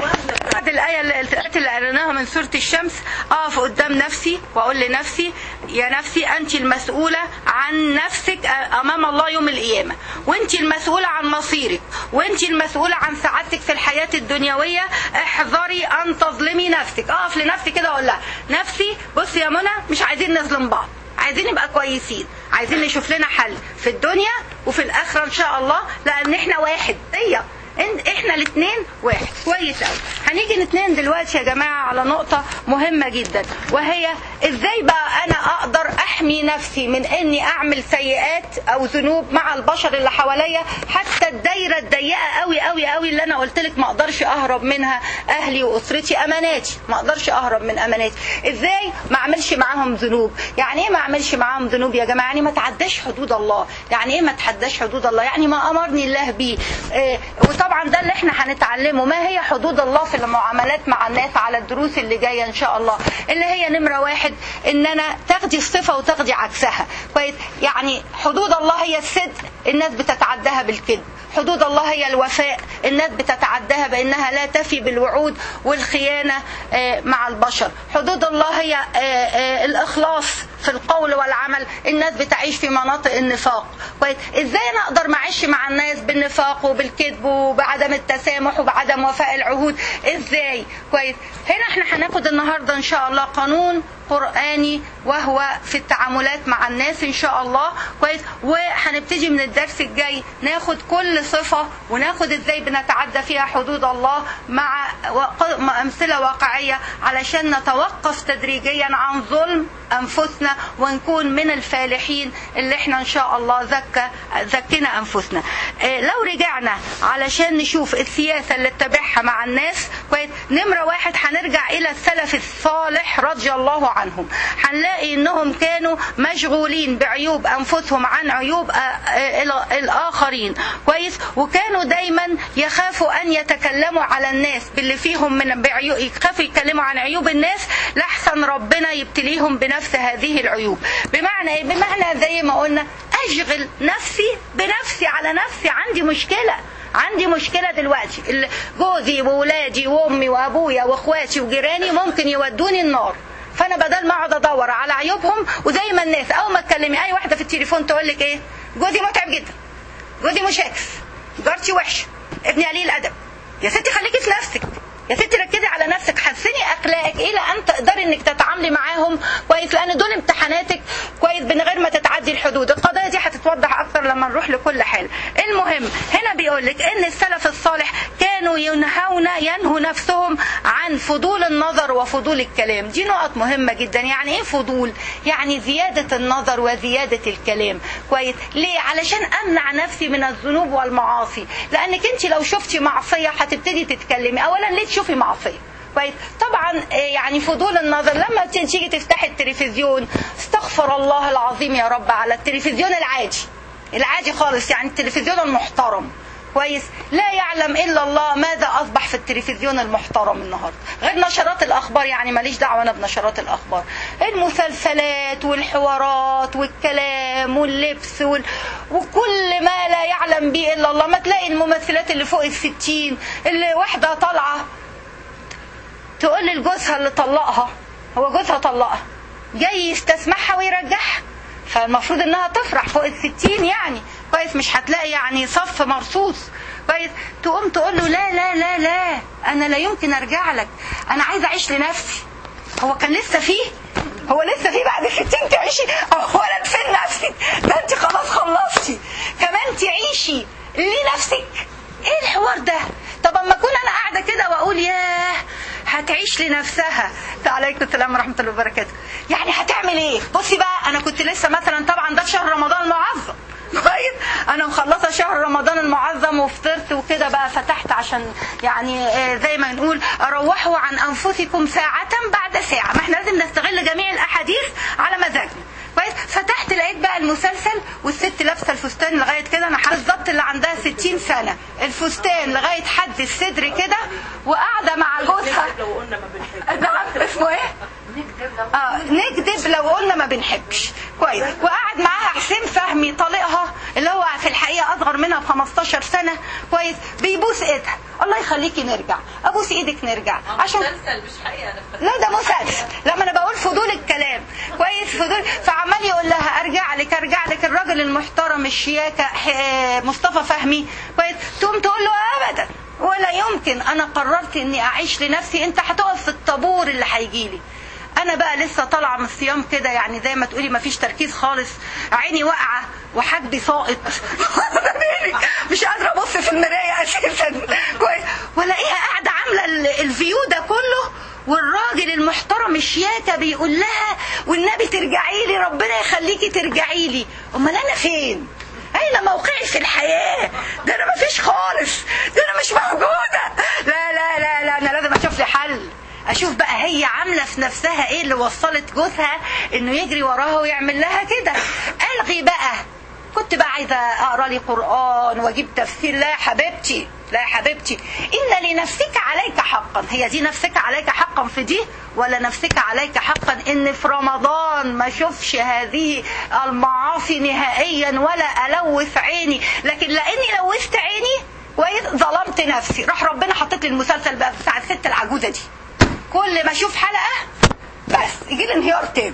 [SPEAKER 1] الآية اللي الآيات اللي قريناها من سورة الشمس أقف قدام نفسي وأقول لنفسي يا نفسي أنت المسؤولة عن نفسك أمام الله يوم القيامة وأنت المسؤولة عن مصيرك وأنت المسؤولة عن سعادتك في الحياة الدنيوية احذري أن تظلمي نفسك أقف لنفسي كده أقول لها نفسي بصي يا منى مش عايزين نظلم بعض عايزين نبقى كويسين عايزين نشوف لنا حل في الدنيا وفي الآخرة إن شاء الله لأن إحنا واحد هي احنا الاثنين واحد كويس قوي هنيجي الاثنين دلوقتي يا جماعه على نقطه مهمه جدا وهي ازاي بقى انا اقدر احمي نفسي من اني اعمل سيئات او ذنوب مع البشر اللي حواليا حتى الدايره الضيقه قوي قوي قوي اللي انا قلت لك ما اقدرش اهرب منها اهلي واسرتي اماناتي ما اقدرش اهرب من اماناتي ازاي ما اعملش معاهم ذنوب يعني ايه ما اعملش معاهم ذنوب يا جماعه يعني ما تعداش حدود الله يعني ايه ما تعداش حدود الله يعني ما امرني الله بيه إيه وطبعا ده اللي احنا هنتعلمه ما هي حدود الله في المعاملات مع الناس على الدروس اللي جايه ان شاء الله اللي هي نمره واحد ان انا تاخدي الصفه وتاخدي عكسها كويس يعني حدود الله هي الصدق الناس بتتعداها بالكذب حدود الله هي الوفاء الناس بتتعداها بانها لا تفي بالوعود والخيانه مع البشر حدود الله هي الاخلاص في القول والعمل الناس بتعيش في مناطق النفاق كويس ازاي انا اقدر ما اعيش مع الناس بالنفاق وبالكذب وبعدم التسامح وبعدم وفاء العهود ازاي كويس هنا احنا هناخد النهارده ان شاء الله قانون قرآني وهو في التعاملات مع الناس إن شاء الله كويس وهنبتدي من الدرس الجاي ناخد كل صفة وناخد إزاي بنتعدى فيها حدود الله مع أمثلة واقعية علشان نتوقف تدريجيا عن ظلم أنفسنا ونكون من الفالحين اللي احنا إن شاء الله زكى زكينا أنفسنا لو رجعنا علشان نشوف السياسة اللي اتبعها مع الناس كويس نمرة واحد هنرجع إلى السلف الصالح رضي الله عنهم هنلاقي انهم كانوا مشغولين بعيوب انفسهم عن عيوب الاخرين كويس وكانوا دايما يخافوا ان يتكلموا على الناس باللي فيهم من بعيوب يخافوا يتكلموا عن عيوب الناس لاحسن ربنا يبتليهم بنفس هذه العيوب بمعنى ايه بمعنى زي ما قلنا اشغل نفسي بنفسي على نفسي عندي مشكله عندي مشكلة دلوقتي جوزي وولادي وامي وابويا واخواتي وجيراني ممكن يودوني النار فانا بدل ما اقعد ادور على عيوبهم وزي ما الناس اول ما تكلمي اي واحده في التليفون تقول لك ايه جوزي متعب جدا جوزي مشاكس جارتي وحشه ابني قليل الادب يا ستي خليكي في نفسك يا ستي ركزي على نفسك حسني اخلاقك الى ان تقدري انك تتعاملي معاهم كويس لان دول امتحاناتك كويس من غير ما تتعدي الحدود القضايا دي هتتوضح اكتر لما نروح لكل حال المهم هنا بيقول لك ان السلف الصالح كانوا ينهون ينهوا نفسهم عن فضول النظر وفضول الكلام دي نقط مهمه جدا يعني ايه فضول يعني زياده النظر وزياده الكلام كويس ليه علشان امنع نفسي من الذنوب والمعاصي لانك انت لو شفتي معصيه هتبتدي تتكلمي اولا ليه تشوفي معصيه كويس طبعا يعني فضول النظر لما تيجي تفتحي التلفزيون استغفر الله العظيم يا رب على التلفزيون العادي العادي خالص يعني التلفزيون المحترم كويس لا يعلم الا الله ماذا اصبح في التلفزيون المحترم النهارده غير نشرات الاخبار يعني ماليش دعوه انا بنشرات الاخبار المسلسلات والحوارات والكلام واللبس وال... وكل ما لا يعلم به الا الله ما تلاقي الممثلات اللي فوق الستين اللي واحده طالعه تقول لجوزها اللي طلقها هو جوزها طلقها جاي يستسمحها ويرجعها فالمفروض انها تفرح فوق الستين يعني كويس مش هتلاقي يعني صف مرصوص كويس تقوم تقول له لا لا لا لا انا لا يمكن ارجع لك انا عايزه اعيش لنفسي هو كان لسه فيه هو لسه فيه بعد 60 تعيشي اولا فين نفسك ده انت خلاص خلصتي كمان تعيشي لنفسك ايه الحوار ده طب اما اكون انا قاعده كده واقول ياه هتعيش لنفسها عليكم السلام ورحمه الله وبركاته يعني هتعمل ايه بصي بقى انا كنت لسه مثلا طبعا ده في شهر رمضان المعظم كويس انا مخلصه شهر رمضان المعظم وفطرت وكده بقى فتحت عشان يعني زي ما نقول روحوا عن انفسكم ساعه بعد ساعه ما احنا لازم نستغل جميع الاحاديث على مزاجنا كويس كويس فتحت لقيت بقى المسلسل والست لابسه الفستان لغايه كده انا بالظبط اللي عندها 60 سنه الفستان لغايه حد الصدر كده وقاعده مع جوزها
[SPEAKER 2] لو قلنا ما بنحب
[SPEAKER 1] نعم اسمه ايه؟ اه نكذب لو قلنا ما بنحبش كويس وقعد معاها حسين فهمي طليقها اللي هو في الحقيقه اصغر منها ب 15 سنه كويس بيبوس ايدها الله يخليكي نرجع ابوس ايدك نرجع عشان
[SPEAKER 2] مسلسل مش حقيقه انا
[SPEAKER 1] لا ده مسلسل لا ما انا بقول فضول الكلام كويس فضول فعمال يقول لها ارجع لك ارجع لك الراجل المحترم الشياكه ح- مصطفى فهمي كويس تقوم تقول له ابدا ولا يمكن انا قررت اني اعيش لنفسي انت هتقف في الطابور اللي هيجي لي انا بقى لسه طالعه من الصيام كده يعني زي ما تقولي ما فيش تركيز خالص عيني واقعه وحاجبي ساقط مش قادره ابص في المرايه اساسا كويس والاقيها قاعده عامله ال- الفيو ده كله والراجل المحترم الشياكه بيقول لها والنبي ترجعي لي ربنا يخليكي ترجعي لي امال انا فين اين موقعي في الحياه ده انا مفيش خالص ده انا مش موجوده لا لا لا لا انا لازم اشوف لي حل اشوف بقى هي عامله في نفسها ايه اللي وصلت جوزها انه يجري وراها ويعمل لها كده الغي بقى كنت بقى عايزه اقرا لي قران واجيب تفسير لا يا حبيبتي لا يا حبيبتي ان لنفسك عليك حقا هي دي نفسك عليك حقا في دي ولا نفسك عليك حقا ان في رمضان ما اشوفش هذه المعاصي نهائيا ولا الوث عيني لكن لاني لوثت عيني كويس ظلمت نفسي راح ربنا حطيت لي المسلسل بقى بتاع الست العجوزه دي كل ما اشوف حلقه بس يجي لي انهيار تام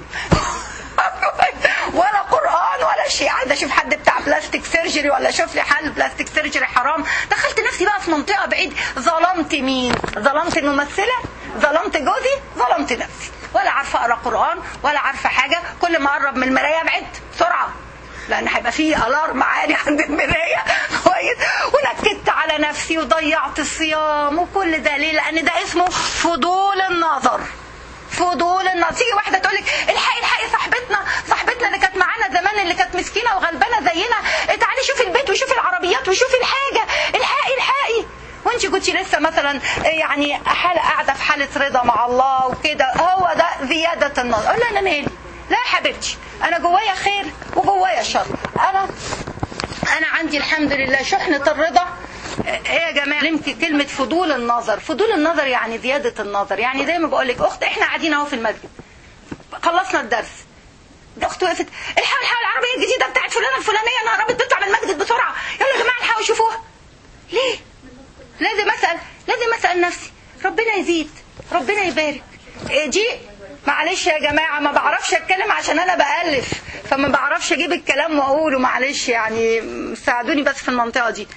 [SPEAKER 1] ولا قران ولا شيء عايزه اشوف حد بتاع بلاستيك سيرجري ولا اشوف لي حل بلاستيك سيرجري حرام دخلت نفسي بقى في منطقه بعيد ظلمت مين ظلمت الممثله ظلمت جوزي ظلمت نفسي ولا عارفه اقرا قران ولا عارفه حاجه كل ما اقرب من المرايه ابعد بسرعه لان هيبقى فيه الارم عالي عند المرايه كويس ونكدت على نفسي وضيعت الصيام وكل ده ليه لان ده اسمه فضول النظر فضول النظر تيجي واحده تقول لك الحقي الحقي صاحبتنا صاحبتنا اللي كانت معانا زمان اللي كانت مسكينه وغلبانه زينا تعالي شوفي البيت وشوفي العربيات وشوفي الحاجه الحقي الحقي وانت كنت لسه مثلا يعني حالة قاعده في حاله رضا مع الله وكده هو ده زياده النظر اقول لها انا مالي لا يا حبيبتي انا جوايا خير وجوايا شر انا انا عندي الحمد لله شحنه الرضا ايه يا جماعه علمت كلمه فضول النظر فضول النظر يعني زياده النظر يعني زي ما بقول لك اخت احنا قاعدين اهو في المسجد خلصنا الدرس ده اخت وقفت الحقوا الحقوا العربيه الجديده بتاعت فلانه الفلانيه انا قربت تطلع من المسجد بسرعه يلا يا جماعه الحقوا شوفوها ليه لازم اسال لازم اسال نفسي ربنا يزيد ربنا يبارك إيه دي معلش يا جماعة ما بعرفش اتكلم عشان انا بألف فما بعرفش اجيب الكلام واقوله معلش يعني ساعدوني بس في المنطقة دي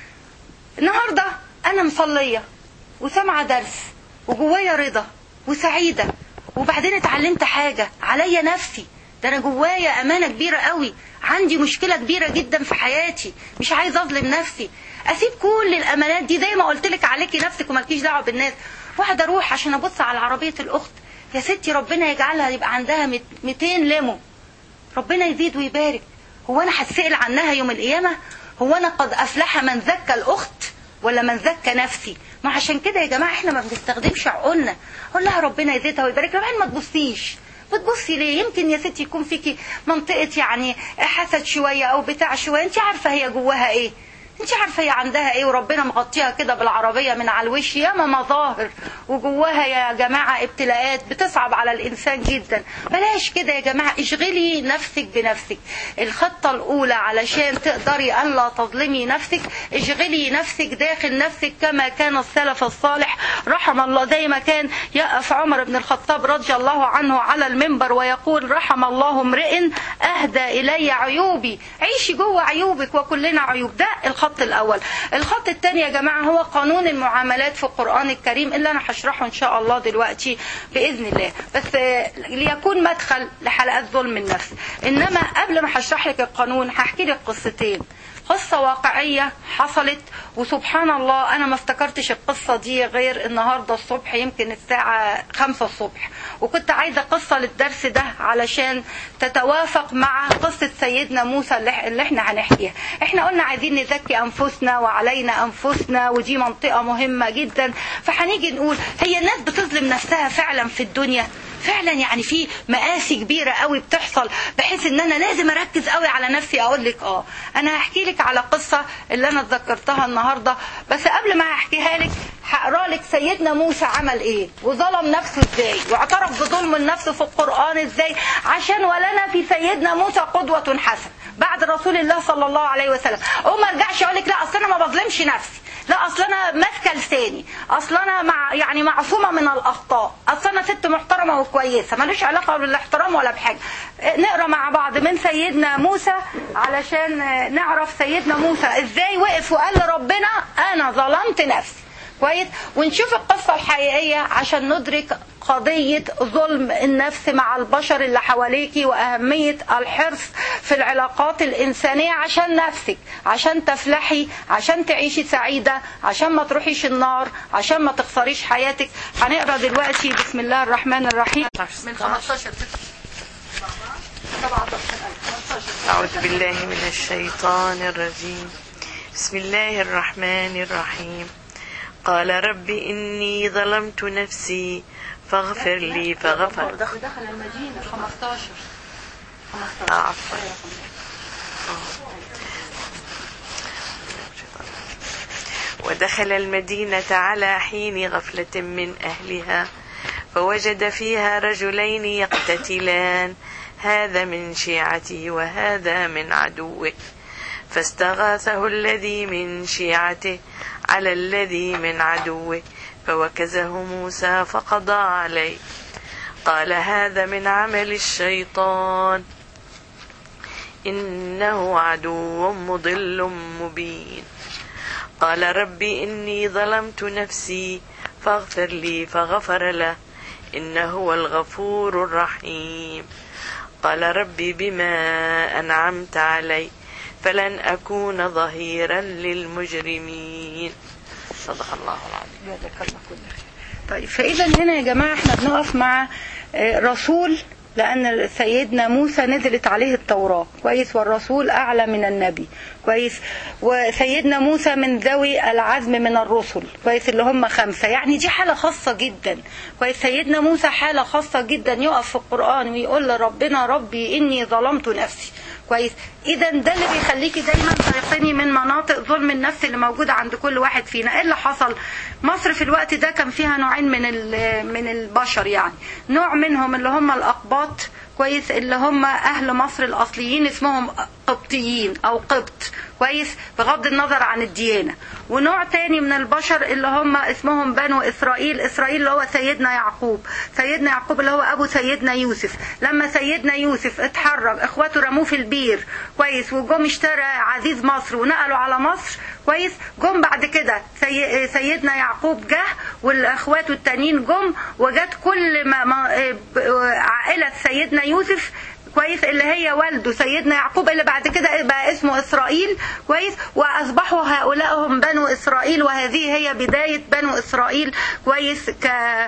[SPEAKER 1] النهاردة انا مصلية وسامعة درس وجوايا رضا وسعيدة وبعدين اتعلمت حاجة عليا نفسي ده انا جوايا امانة كبيرة قوي عندي مشكلة كبيرة جدا في حياتي مش عايز اظلم نفسي اسيب كل الامانات دي زي ما قلت لك عليكي نفسك ومالكيش دعوة بالناس واحد اروح عشان ابص على عربية الاخت يا ستي ربنا يجعلها يبقى عندها 200 ليمو ربنا يزيد ويبارك هو انا هتسأل عنها يوم القيامة هو انا قد افلح من زكى الاخت ولا من زكى نفسي ما عشان كده يا جماعة احنا ما بنستخدمش عقولنا قول لها ربنا يزيدها ويبارك لها ما تبصيش بتبصي ليه يمكن يا ستي يكون فيكي منطقة يعني حسد شوية او بتاع شوية انت عارفة هي جواها ايه انت عارفه هي عندها ايه وربنا مغطيها كده بالعربيه من على الوش ياما مظاهر وجواها يا جماعه ابتلاءات بتصعب على الانسان جدا بلاش كده يا جماعه اشغلي نفسك بنفسك الخطه الاولى علشان تقدري الا تظلمي نفسك اشغلي نفسك داخل نفسك كما كان السلف الصالح رحم الله زي ما كان يقف عمر بن الخطاب رضي الله عنه على المنبر ويقول رحم الله امرئ اهدى الي عيوبي عيشي جوه عيوبك وكلنا عيوب ده الخط الاول الخط الثاني يا جماعه هو قانون المعاملات في القران الكريم اللي انا هشرحه ان شاء الله دلوقتي باذن الله بس ليكون مدخل لحلقات ظلم النفس انما قبل ما هشرح لك القانون هحكي لك قصتين قصة واقعية حصلت وسبحان الله أنا ما افتكرتش القصة دي غير النهاردة الصبح يمكن الساعة خمسة الصبح وكنت عايزة قصة للدرس ده علشان تتوافق مع قصة سيدنا موسى اللي احنا هنحكيها احنا قلنا عايزين نزكي أنفسنا وعلينا أنفسنا ودي منطقة مهمة جدا فهنيجي نقول هي الناس بتظلم نفسها فعلا في الدنيا فعلا يعني في مقاسي كبيره قوي بتحصل بحيث ان انا لازم اركز قوي على نفسي اقول لك اه انا هحكي لك على قصه اللي انا اتذكرتها النهارده بس قبل ما هحكيها لك هقرا لك سيدنا موسى عمل ايه وظلم نفسه ازاي واعترف بظلم النفس في القران ازاي عشان ولنا في سيدنا موسى قدوه حسنه بعد رسول الله صلى الله عليه وسلم وما ارجعش اقول لك لا اصل انا ما بظلمش نفسي لا اصل انا ماسكه لساني اصل انا مع يعني معصومه من الاخطاء اصل انا ست محترمه وكويسه ملوش علاقه بالاحترام ولا بحاجه نقرا مع بعض من سيدنا موسى علشان نعرف سيدنا موسى ازاي وقف وقال لربنا انا ظلمت نفسي كويس ونشوف القصة الحقيقية عشان ندرك قضية ظلم النفس مع البشر اللي حواليكي وأهمية الحرص في العلاقات الإنسانية عشان نفسك عشان تفلحي عشان تعيشي سعيدة عشان ما تروحيش النار عشان ما تخسريش حياتك هنقرا دلوقتي بسم الله الرحمن الرحيم من 15
[SPEAKER 3] أعوذ بالله من الشيطان الرجيم بسم الله الرحمن الرحيم قال رب إني ظلمت نفسي فاغفر لي فغفر
[SPEAKER 1] دخل المدينة 15
[SPEAKER 3] آه، عفوا ودخل المدينة على حين غفلة من أهلها فوجد فيها رجلين يقتتلان هذا من شيعته وهذا من عدوه فاستغاثه الذي من شيعته على الذي من عدوه فوكزه موسى فقضى عليه قال هذا من عمل الشيطان إنه عدو مضل مبين قال رب إني ظلمت نفسي فاغفر لي فغفر له إنه هو الغفور الرحيم قال ربي بما أنعمت علي فلن أكون ظهيرا للمجرمين صدق الله العظيم
[SPEAKER 1] جزاك الله كل خير. طيب فاذا هنا يا جماعه احنا بنقف مع آه، رسول لان سيدنا موسى نزلت عليه التوراه كويس والرسول اعلى من النبي كويس وسيدنا موسى من ذوي العزم من الرسل كويس اللي هم خمسه يعني دي حاله خاصه جدا كويس سيدنا موسى حاله خاصه جدا يقف في القران ويقول لربنا ربي اني ظلمت نفسي كويس اذا ده اللي بيخليكي دايما تيقني من مناطق ظلم النفس اللي موجوده عند كل واحد فينا ايه اللي حصل مصر في الوقت ده كان فيها نوعين من ال- من البشر يعني نوع منهم اللي هم الاقباط كويس اللي هم اهل مصر الاصليين اسمهم قبطيين او قبط كويس بغض النظر عن الديانه ونوع تاني من البشر اللي هم اسمهم بنو اسرائيل اسرائيل اللي هو سيدنا يعقوب سيدنا يعقوب اللي هو ابو سيدنا يوسف لما سيدنا يوسف اتحرك اخواته رموه في البير كويس وجم اشترى عزيز مصر ونقلوا على مصر كويس جم بعد كده سي... سيدنا يعقوب جه والاخوات التانيين جم وجت كل ما... ما... عائله سيدنا يوسف كويس اللي هي والده سيدنا يعقوب اللي بعد كده بقى اسمه اسرائيل كويس واصبحوا هؤلاء هم بنو اسرائيل وهذه هي بدايه بنو اسرائيل كويس ك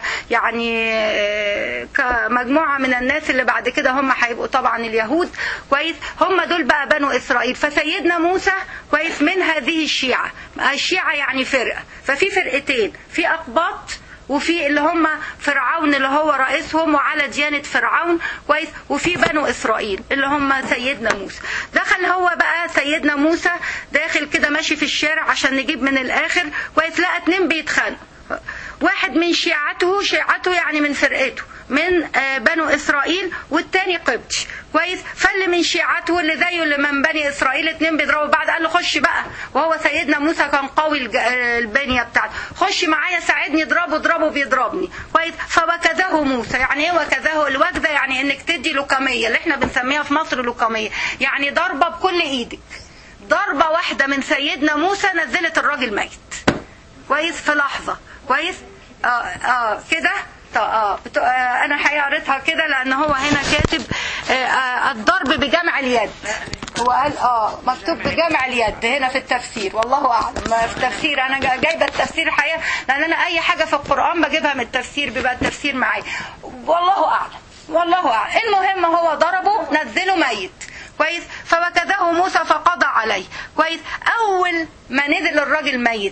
[SPEAKER 1] يعني آه، كمجموعه من الناس اللي بعد كده هم هيبقوا طبعا اليهود كويس هم دول بقى بنو اسرائيل فسيدنا موسى كويس من هذه الشيعه الشيعه يعني فرقه ففي فرقتين في اقباط وفي اللي هم فرعون اللي هو رئيسهم وعلى ديانة فرعون كويس وفي بنو إسرائيل اللي هم سيدنا موسى دخل هو بقى سيدنا موسى داخل كده ماشي في الشارع عشان نجيب من الآخر كويس لقى اتنين بيتخانقوا واحد من شيعته شيعته يعني من فرقته من آه، بنو اسرائيل والتاني قبطي كويس فاللي من شيعته اللي زيه اللي من بني اسرائيل اتنين بيضربوا بعض قال له خش بقى وهو سيدنا موسى كان قوي الج- آه، البنيه بتاعته خش معايا ساعدني اضربه اضربه بيضربني كويس فوكزه موسى يعني ايه وكزه الوكزه يعني انك تدي لكميه اللي احنا بنسميها في مصر لكميه يعني ضربه بكل ايدك ضربه واحده من سيدنا موسى نزلت الراجل ميت كويس في لحظة كويس اه اه كده طب اه, بت... آه انا الحقيقه قريتها كده لان هو هنا كاتب آه آه الضرب بجمع اليد هو قال اه مكتوب بجمع اليد هنا في التفسير والله اعلم ما في التفسير انا جا- جايبه التفسير الحقيقه لان انا اي حاجه في القران بجيبها من التفسير بيبقى التفسير معايا والله اعلم والله اعلم المهم هو ضربه نزله ميت كويس فوكزه موسى فقضى عليه كويس اول ما نزل الراجل ميت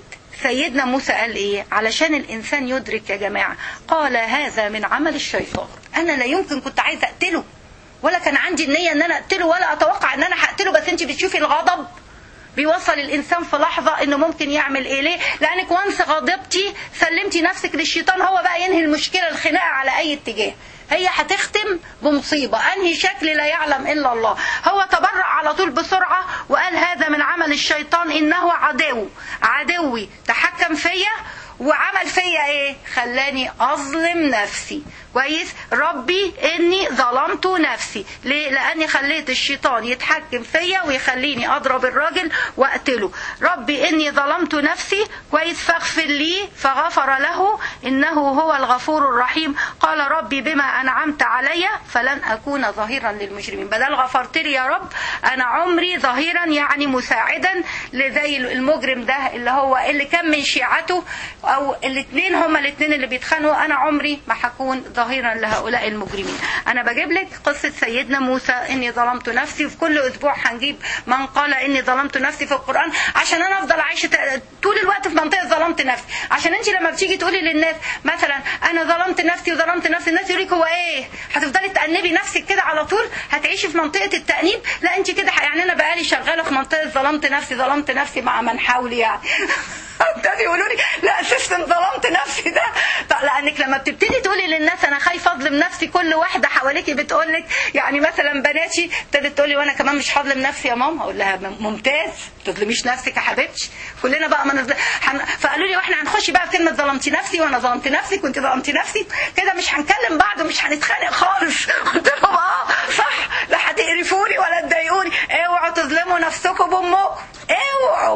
[SPEAKER 1] سيدنا موسى قال ايه علشان الانسان يدرك يا جماعه قال هذا من عمل الشيطان انا لا يمكن كنت عايزه اقتله ولا كان عندي النيه ان انا اقتله ولا اتوقع ان انا هقتله بس انت بتشوفي الغضب بيوصل الانسان في لحظه انه ممكن يعمل ايه ليه لانك وانس غضبتي سلمتي نفسك للشيطان هو بقى ينهي المشكله الخناقه على اي اتجاه هي هتختم بمصيبة أنهي شكل لا يعلم إلا الله هو تبرع على طول بسرعة وقال هذا من عمل الشيطان إنه عدو عدوي تحكم فيا وعمل فيا ايه خلاني اظلم نفسي كويس ربي اني ظلمت نفسي ليه لاني خليت الشيطان يتحكم فيا ويخليني اضرب الراجل واقتله ربي اني ظلمت نفسي كويس فاغفر لي فغفر له انه هو الغفور الرحيم قال ربي بما انعمت علي فلن اكون ظهيرا للمجرمين بدل غفرت لي يا رب انا عمري ظهيرا يعني مساعدا لزي المجرم ده اللي هو اللي كان من شيعته او الاثنين هما الاثنين اللي بيتخانقوا انا عمري ما هكون ظهيرا لهؤلاء المجرمين انا بجيب لك قصة سيدنا موسى اني ظلمت نفسي وفي كل اسبوع هنجيب من قال اني ظلمت نفسي في القرآن عشان انا افضل عايشة طول الوقت في منطقة ظلمت نفسي عشان انت لما بتيجي تقولي للناس مثلا انا ظلمت نفسي وظلمت نفسي الناس يقول لك هو ايه هتفضلي تأنبي نفسك كده على طول هتعيشي في منطقة التأنيب لا انت كده يعني انا بقالي شغالة في منطقة ظلمت نفسي ظلمت نفسي مع من حولي يعني ابتدوا يقولوا لي لا سيستم ظلمت نفسي ده طب لانك لما بتبتدي تقولي للناس انا خايفه اظلم نفسي كل واحده حواليكي بتقول لك يعني مثلا بناتي ابتدت تقول لي وانا كمان مش هظلم نفسي يا ماما اقول لها ممتاز ما تظلميش نفسك يا حبيبتي كلنا بقى ما نظلم حن... فقالوا لي واحنا هنخش بقى في كلمه ظلمتي نفسي وانا ظلمت نفسك وانت ظلمتي نفسي كده مش هنكلم بعض ومش هنتخانق خالص قلت لهم اه صح لا هتقرفوني ولا تضايقوني اوعوا تظلموا نفسكم بامكم اوعوا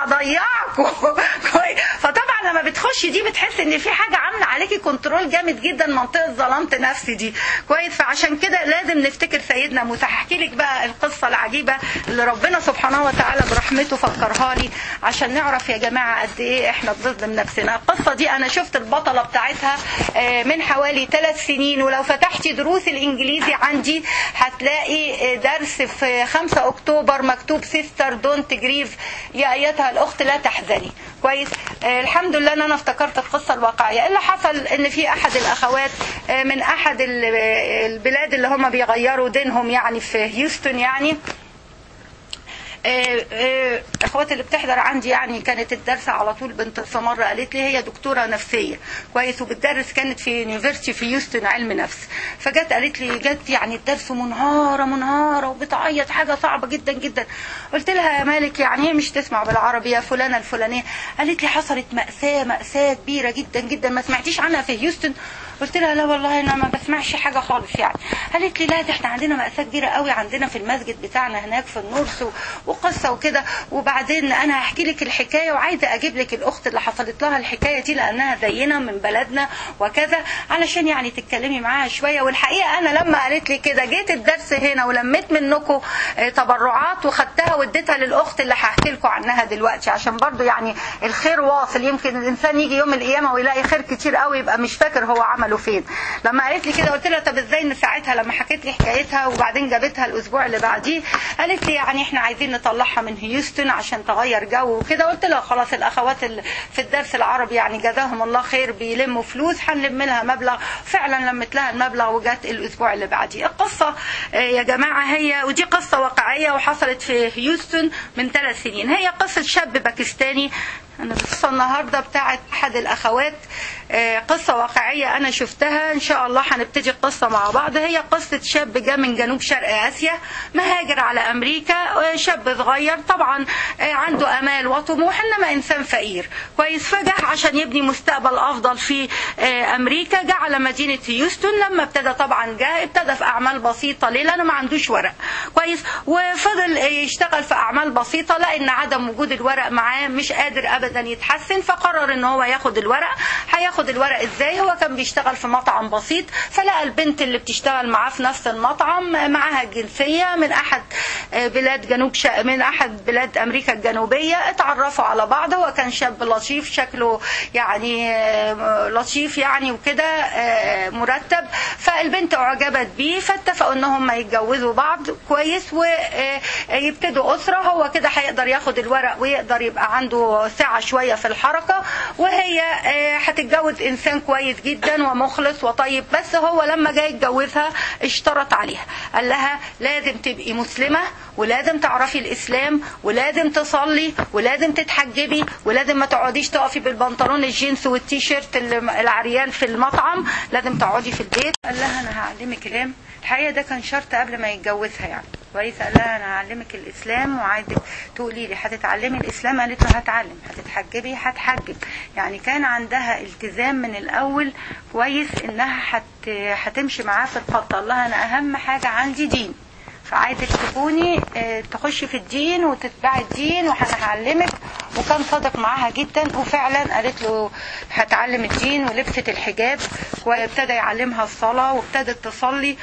[SPEAKER 1] هضيعكم فطبعا لما بتخشي دي بتحس ان في حاجه عامله عليكي كنترول جامد جدا منطقه ظلمت نفسي دي كويس فعشان كده لازم نفتكر سيدنا موسى هحكي لك بقى القصه العجيبه اللي ربنا سبحانه وتعالى برحمته فكرها لي عشان نعرف يا جماعه قد ايه احنا بنظلم نفسنا القصه دي انا شفت البطله بتاعتها من حوالي ثلاث سنين ولو فتحتي دروس الانجليزي عندي هتلاقي درس في 5 اكتوبر مكتوب سيستر دونت جريف يا ايتها الاخت لا تحزني كويس آه الحمد لله ان انا افتكرت القصه الواقعيه اللي حصل ان في احد الاخوات آه من احد البلاد اللي هم بيغيروا دينهم يعني في هيوستن يعني اخواتي اللي بتحضر عندي يعني كانت الدرس على طول بنت سمر قالت لي هي دكتوره نفسيه كويس وبتدرس كانت في يونيفرسيتي في يوستن علم نفس فجت قالت لي جت يعني الدرس منهاره منهاره وبتعيط حاجه صعبه جدا جدا قلت لها يا مالك يعني هي مش تسمع بالعربي يا فلانه الفلانيه قالت لي حصلت ماساه ماساه كبيره جدا جدا ما سمعتيش عنها في هيوستن قلت لها لا والله انا ما بسمعش حاجه خالص يعني قالت لي لا ده احنا عندنا مأساة كبيره قوي عندنا في المسجد بتاعنا هناك في النورس وقصه وكده وبعدين انا هحكي لك الحكايه وعايزه اجيب لك الاخت اللي حصلت لها الحكايه دي لانها زينا من بلدنا وكذا علشان يعني تتكلمي معاها شويه والحقيقه انا لما قالت لي كده جيت الدرس هنا ولميت منكم تبرعات وخدتها واديتها للاخت اللي هحكي لكم عنها دلوقتي عشان برضو يعني الخير واصل يمكن الانسان يجي يوم القيامه ويلاقي خير كتير قوي يبقى مش فاكر هو عمله فين لما قالت لي كده قلت لها طب ازاي نساعدها لما حكيت لي حكايتها وبعدين جابتها الاسبوع اللي بعديه قالت لي يعني احنا عايزين نطلعها من هيوستن عشان تغير جو وكده قلت لها خلاص الاخوات في الدرس العربي يعني جزاهم الله خير بيلموا فلوس هنلم لها مبلغ فعلا لمت لها المبلغ وجت الاسبوع اللي بعديه القصه يا جماعه هي ودي قصه واقعيه وحصلت في هيوستن من ثلاث سنين هي قصه شاب باكستاني انا القصه النهارده بتاعت احد الاخوات قصة واقعية أنا شفتها إن شاء الله هنبتدي القصة مع بعض هي قصة شاب جاء من جنوب شرق آسيا مهاجر على أمريكا شاب صغير طبعا عنده أمال وطموح إنما إنسان فقير كويس فجأة عشان يبني مستقبل أفضل في أمريكا جاء على مدينة هيوستن لما ابتدى طبعا جاء ابتدى في أعمال بسيطة ليه لأنه ما عندوش ورق كويس وفضل يشتغل في أعمال بسيطة لأن عدم وجود الورق معاه مش قادر أبدا يتحسن فقرر إن هو ياخد الورق هياخد الورق ازاي هو كان بيشتغل في مطعم بسيط فلقى البنت اللي بتشتغل معاه في نفس المطعم معاها الجنسية من احد بلاد جنوب ش... من احد بلاد امريكا الجنوبية اتعرفوا على بعض هو كان شاب لطيف شكله يعني لطيف يعني وكده مرتب فالبنت اعجبت بيه فاتفقوا ان هم يتجوزوا بعض كويس ويبتدوا اسرة هو كده هيقدر ياخد الورق ويقدر يبقى عنده سعة سريعة شوية في الحركة وهي آه، هتتجوز إنسان كويس جدا ومخلص وطيب بس هو لما جاي يتجوزها اشترط عليها قال لها لازم تبقي مسلمة ولازم تعرفي الإسلام ولازم تصلي ولازم تتحجبي ولازم ما تقعديش تقفي بالبنطلون الجينز والتيشيرت اللي- العريان في المطعم لازم تقعدي في البيت قال لها أنا هعلمك كلام الحقيقة ده كان شرط قبل ما يتجوزها يعني كويس قال لها انا هعلمك الاسلام وعايزك تقولي لي هتتعلمي الاسلام قالت له هتعلم هتتحجبي هتحجب يعني كان عندها التزام من الاول كويس انها هت... هتمشي معاه في الخط قال لها انا اهم حاجه عندي دين فعايزك تكوني آه، تخشي في الدين وتتبعي الدين وانا هعلمك وكان صادق معاها جدا وفعلا قالت له هتعلم الدين ولبست الحجاب وابتدى يعلمها الصلاة وابتدت تصلي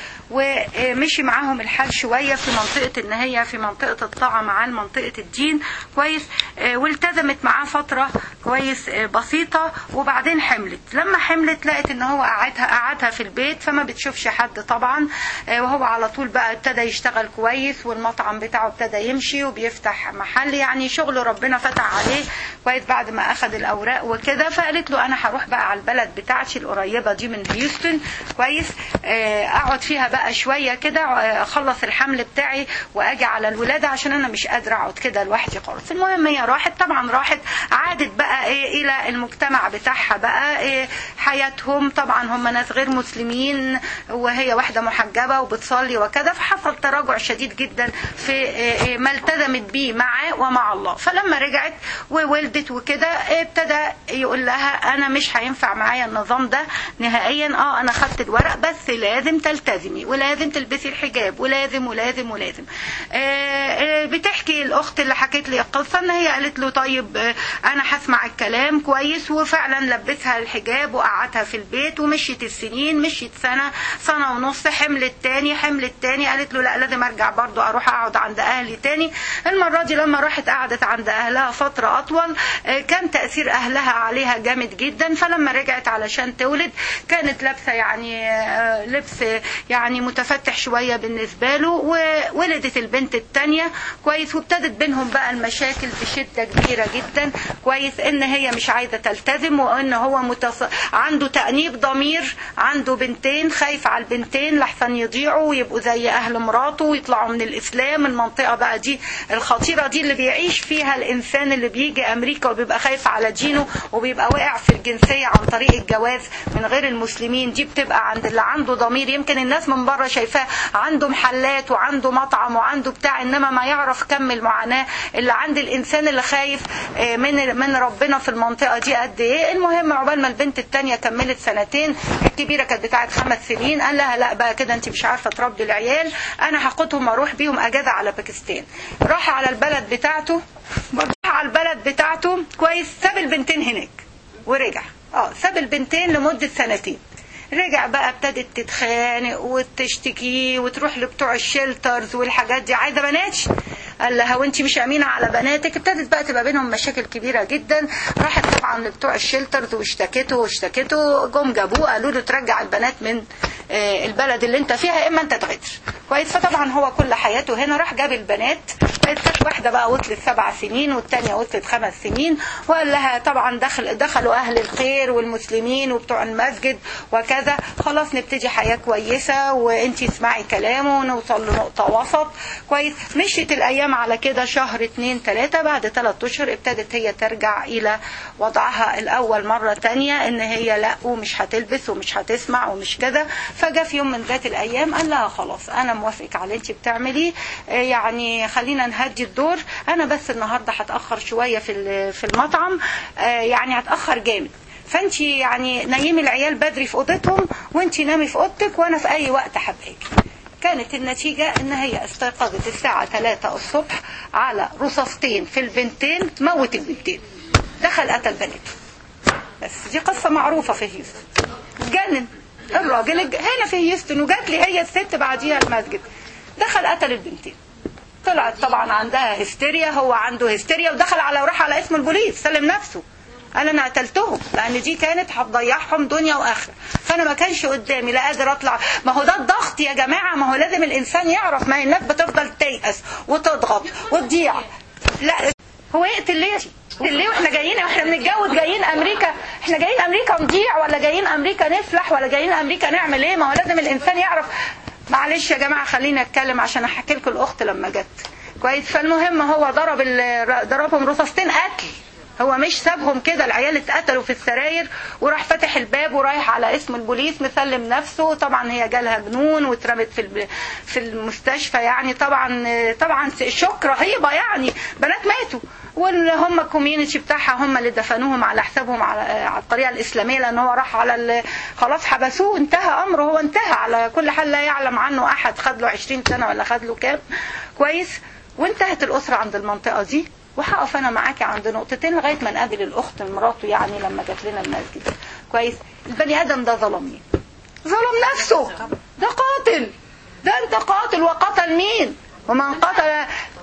[SPEAKER 1] ومشي معاهم الحال شوية في منطقة ان هي في منطقة الطاعة مع منطقة الدين كويس آه، والتزمت معاه فترة كويس آه، بسيطة وبعدين حملت لما حملت لقت ان هو قعدها قعدها في البيت فما بتشوفش حد طبعا آه، وهو على طول بقى ابتدى يشتغل كويس والمطعم بتاعه ابتدى يمشي وبيفتح محل يعني شغل ربنا فتح عليه كويس بعد ما اخذ الاوراق وكده فقالت له انا هروح بقى على البلد بتاعتي القريبه دي من هيوستن كويس آه، اقعد فيها بقى شويه كده آه، اخلص الحمل بتاعي واجي على الولاده عشان انا مش قادره اقعد كده لوحدي خالص المهم هي راحت طبعا راحت عادت بقى ايه الى المجتمع بتاعها بقى إيه حياتهم طبعا هم ناس غير مسلمين وهي واحده محجبه وبتصلي وكذا فحصل تراجع شديد جدا في إيه إيه ما التزمت بيه معاه ومع الله فلما رجعت وولدت وكده ابتدى يقول لها انا مش هينفع معايا النظام ده نهائيا اه انا خدت الورق بس لازم تلتزمي ولازم تلبسي الحجاب ولازم ولازم ولازم آه، آه، بتحكي الاخت اللي حكت لي القصه ان هي قالت له طيب آه، انا هسمع الكلام كويس وفعلا لبسها الحجاب وقعدها في البيت ومشيت السنين مشيت سنه سنه ونص حملت تاني حملت تاني قالت له لا لازم ارجع برضو اروح اقعد عند اهلي تاني المره دي لما راحت قعدت عند اهلها فتره اطول آه، كان تاثير اهلها عليها جامد جدا فلما رجعت علشان تولد كانت لابسه يعني آه، لبس يعني متفتح شويه بالنسبه له وولدت البنت الثانيه كويس وابتدت بينهم بقى المشاكل بشده كبيره جدا كويس ان هي مش عايزه تلتزم وان هو متص... عنده تانيب ضمير عنده بنتين خايف على البنتين لحسن يضيعوا ويبقوا زي اهل مراته ويطلعوا من الاسلام المنطقه بقى دي الخطيره دي اللي بيعيش فيها الانسان اللي بيجي امريكا وبيبقى خايف على دينه وبيبقى واقع في الجنسيه عن طريق الجواز من غير المسلمين دي بتبقى عند اللي عنده ضمير يمكن الناس من بره شايفاه عنده محلات وعنده مطعم وعنده بتاع انما ما يعرف كم المعاناه اللي عند الانسان اللي خايف آه، من من ربنا في المنطقه دي قد ايه المهم عقبال ما البنت الثانيه كملت سنتين الكبيره كانت بتاعت خمس سنين قال لها لا بقى كده انت مش عارفه تربي العيال انا هاخدهم اروح بيهم اجازه على باكستان راح على البلد بتاعته راح على البلد بتاعته كويس ساب البنتين هناك ورجع اه ساب البنتين لمده سنتين رجع بقى ابتدت تتخانق وتشتكي وتروح لبتوع الشيلترز والحاجات دي عايزه بنات قال لها وانت مش امينه على بناتك ابتدت بقى تبقى بينهم مشاكل كبيره جدا راحت طبعا لبتوع الشيلترز واشتكته واشتكته جم جابوه قالوا له ترجع البنات من آه، البلد اللي انت فيها يا اما انت تغادر كويس فطبعا هو كل حياته هنا راح جاب البنات كانت واحده بقى وصلت سبع سنين والتانيه وصلت خمس سنين وقال لها طبعا دخل دخلوا اهل الخير والمسلمين وبتوع المسجد وكذا خلاص نبتدي حياه كويسه وانتي اسمعي كلامه ونوصل لنقطه وسط كويس مشيت الايام على كده شهر اتنين تلاته بعد ثلاث اشهر ابتدت هي ترجع الى وضعها الاول مره تانية ان هي لا ومش هتلبس ومش هتسمع ومش كذا فجاء في يوم من ذات الايام قال لها خلاص انا موافقك على اللي انت بتعمليه آه، يعني خلينا نهدي الدور انا بس النهارده هتاخر شويه في ال- في المطعم آه، يعني هتاخر جامد فانت يعني نيمي العيال بدري في اوضتهم وانت نامي في اوضتك وانا في اي وقت هبقى كانت النتيجة ان هي استيقظت الساعة 3 الصبح على رصاصتين في البنتين موت البنتين دخل قتل بنته بس دي قصة معروفة في هيوستن اتجنن الراجل اتج- هنا في هيوستن وجات لي هي الست بعديها المسجد دخل قتل البنتين طلعت طبعا عندها هستيريا هو عنده هستيريا ودخل على وراح على اسم البوليس سلم نفسه قال انا قتلتهم لان دي كانت هتضيعهم دنيا واخره فانا ما كانش قدامي لا قادر اطلع ما هو ده الضغط يا جماعه ما هو لازم الانسان يعرف ما هي الناس بتفضل تيأس وتضغط وتضيع لا هو يقتل ليه ليه واحنا جايين واحنا بنتجوز جايين امريكا احنا جايين امريكا نضيع ولا جايين امريكا نفلح ولا جايين امريكا نعمل ايه ما هو لازم الانسان يعرف معلش يا جماعه خليني اتكلم عشان احكي لكم الاخت لما جت كويس فالمهم هو ضرب ال- ضربهم رصاصتين قتل هو مش سابهم كده العيال اتقتلوا في السراير وراح فاتح الباب ورايح على اسم البوليس مسلم نفسه طبعا هي جالها جنون واترمت في الب- في المستشفى يعني طبعا طبعا شوك رهيبه يعني بنات ماتوا وهم الكوميونتي بتاعها هم اللي دفنوهم على حسابهم على, على الطريقه الاسلاميه لان هو راح على ال- خلاص حبسوه انتهى امره هو انتهى على كل حال لا يعلم عنه احد خد له 20 سنه ولا خد له كام كويس وانتهت الاسره عند المنطقه دي وهقف انا معاكي عند نقطتين لغايه ما نقابل الاخت مراته يعني لما جات لنا المسجد كويس البني ادم ده ظلمني ظلم نفسه ده قاتل ده انت قاتل وقتل مين ومن قتل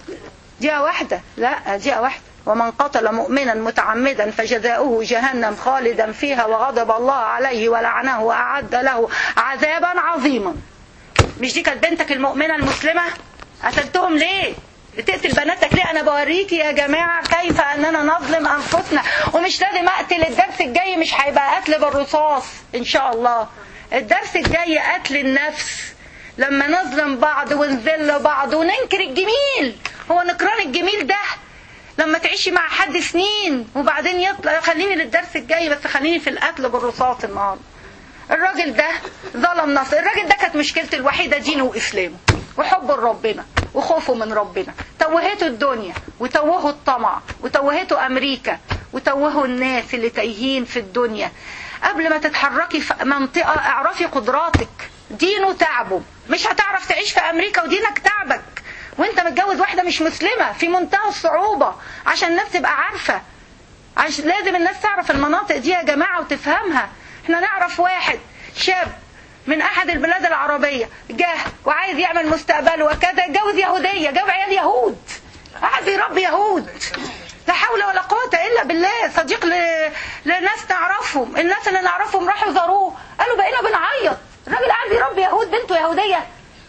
[SPEAKER 1] دقيقة واحدة لا دقيقة واحدة ومن قتل مؤمنا متعمدا فجزاؤه جهنم خالدا فيها وغضب الله عليه ولعنه وأعد له عذابا عظيما مش دي كانت بنتك المؤمنة المسلمة قتلتهم ليه بتقتل بناتك ليه انا بوريكي يا جماعة كيف اننا نظلم انفسنا ومش لازم اقتل الدرس الجاي مش هيبقى قتل بالرصاص ان شاء الله الدرس الجاي قتل النفس لما نظلم بعض ونذل بعض وننكر الجميل هو نكران الجميل ده لما تعيشي مع حد سنين وبعدين يطلع خليني للدرس الجاي بس خليني في القتل بالرصاص النهارده الراجل ده ظلم نفسه الراجل ده كانت مشكلته الوحيدة دينه وإسلامه وحبه لربنا وخوفه من ربنا توهته الدنيا وتوهوا الطمع وتوهته أمريكا وتوهوا الناس اللي تايهين في الدنيا قبل ما تتحركي في منطقة اعرفي قدراتك دينه تعبه مش هتعرف تعيش في أمريكا ودينك تعبك وانت متجوز واحدة مش مسلمة في منتهى الصعوبة عشان الناس تبقى عارفة عشان لازم الناس تعرف المناطق دي يا جماعة وتفهمها احنا نعرف واحد شاب من احد البلاد العربية جه وعايز يعمل مستقبله وكذا اتجوز يهودية جاب عيال يهود قاعد يربي يهود لا حول ولا قوة الا بالله صديق ل... لناس نعرفهم الناس اللي نعرفهم راحوا زاروه قالوا بقينا بنعيط الراجل قاعد بيربي يهود بنته يهودية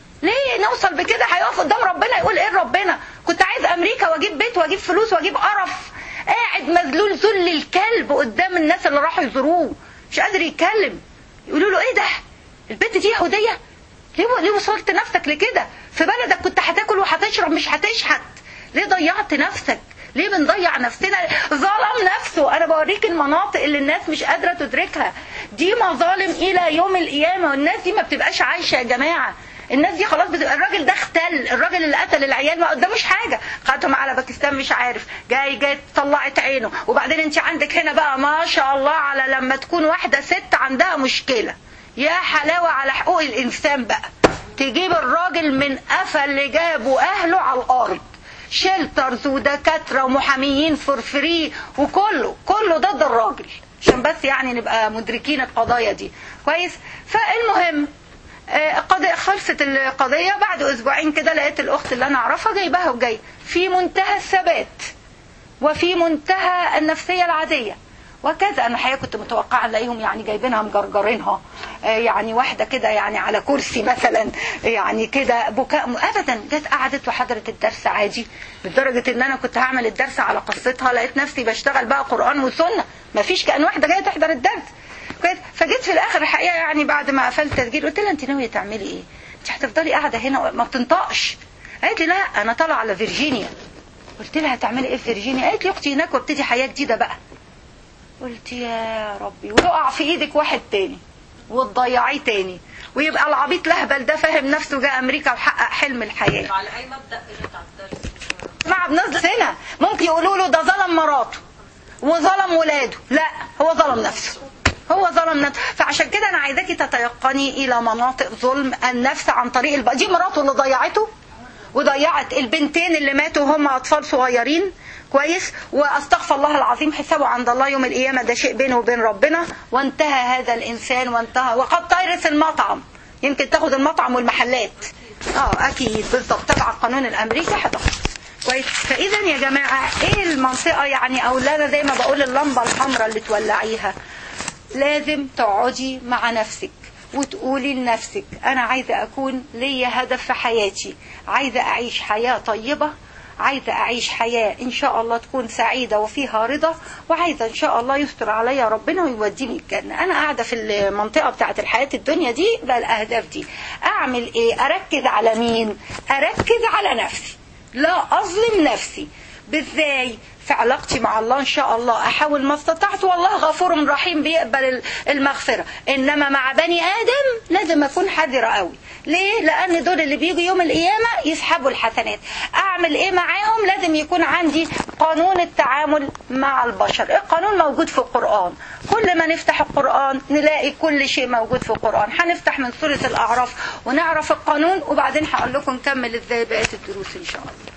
[SPEAKER 1] ليه نوصل بكده هيقف قدام ربنا يقول ايه ربنا كنت عايز امريكا واجيب بيت واجيب فلوس واجيب قرف قاعد مذلول ذل الكلب قدام الناس اللي راحوا يزوروه مش قادر يتكلم يقولوا له ايه ده البنت دي يهوديه ليه ليه وصلت نفسك لكده في بلدك كنت هتاكل وهتشرب مش هتشحت ليه ضيعت نفسك ليه بنضيع نفسنا ظلم نفسه انا بوريك المناطق اللي الناس مش قادره تدركها دي مظالم الى يوم القيامه والناس دي ما بتبقاش عايشه يا جماعه الناس دي خلاص بتبقى الراجل ده اختل الراجل اللي قتل العيال ما قداموش حاجه خدهم على باكستان مش عارف جاي جاي طلعت عينه وبعدين انت عندك هنا بقى ما شاء الله على لما تكون واحده ست عندها مشكله يا حلاوه على حقوق الانسان بقى تجيب الراجل من قفا اللي جابه اهله على الارض شيلترز ودكاتره ومحاميين فور فري وكله كله ضد الراجل عشان بس يعني نبقى مدركين القضايا دي كويس فالمهم قضية خلصت القضية بعد أسبوعين كده لقيت الأخت اللي أنا أعرفها جايباها وجاي في منتهى الثبات وفي منتهى النفسية العادية وكذا أنا الحقيقة كنت متوقعة ألاقيهم يعني جايبينها مجرجرينها يعني واحدة كده يعني على كرسي مثلا يعني كده بكاء أبدا جت قعدت وحضرت الدرس عادي لدرجة إن أنا كنت هعمل الدرس على قصتها لقيت نفسي بشتغل بقى قرآن وسنة مفيش كأن واحدة جاية تحضر الدرس كويس فجيت في الاخر الحقيقه يعني بعد ما قفلت تسجيل قلت لها انت ناويه تعملي ايه؟ انت هتفضلي قاعده هنا ما بتنطقش قالت لي لا انا طالعه على فيرجينيا قلت لها هتعملي ايه في فيرجينيا؟ قالت لي اختي هناك وابتدي حياه جديده بقى قلت يا ربي ويقع في ايدك واحد تاني وتضيعيه تاني ويبقى العبيط لهبل ده فاهم نفسه جه امريكا وحقق حلم الحياه
[SPEAKER 2] على اي مبدا اجت على الدرس
[SPEAKER 1] مع بنظر هنا ممكن يقولوا له ده ظلم مراته وظلم ولاده لا هو ظلم نفسه هو ظلم نفسه فعشان كده انا عايزاكي تتيقني الى مناطق ظلم النفس عن طريق الب... دي مراته اللي ضيعته وضيعت البنتين اللي ماتوا هم اطفال صغيرين كويس واستغفر الله العظيم حسابه عند الله يوم القيامه ده شيء بينه وبين ربنا وانتهى هذا الانسان وانتهى وقد تيرث المطعم يمكن تاخد المطعم والمحلات اه اكيد بالظبط تبع القانون الامريكي هتاخد كويس فاذا يا جماعه ايه المنطقه يعني او لا زي ما بقول اللمبه الحمراء اللي تولعيها لازم تقعدي مع نفسك وتقولي لنفسك انا عايزه اكون ليا هدف في حياتي عايزه اعيش حياه طيبه عايزة أعيش حياة إن شاء الله تكون سعيدة وفيها رضا وعايزة إن شاء الله يستر عليا ربنا ويوديني الجنة أنا قاعدة في المنطقة بتاعة الحياة الدنيا دي بقى الأهداف دي أعمل إيه أركز على مين أركز على نفسي لا أظلم نفسي بإزاي في علاقتي مع الله ان شاء الله احاول ما استطعت والله غفور رحيم بيقبل المغفره انما مع بني ادم لازم اكون حذره قوي ليه لان دول اللي بيجوا يوم القيامه يسحبوا الحسنات اعمل ايه معاهم لازم يكون عندي قانون التعامل مع البشر القانون موجود في القران كل ما نفتح القران نلاقي كل شيء موجود في القران هنفتح من سوره الاعراف ونعرف القانون وبعدين هقول لكم نكمل ازاي بقيه الدروس ان شاء الله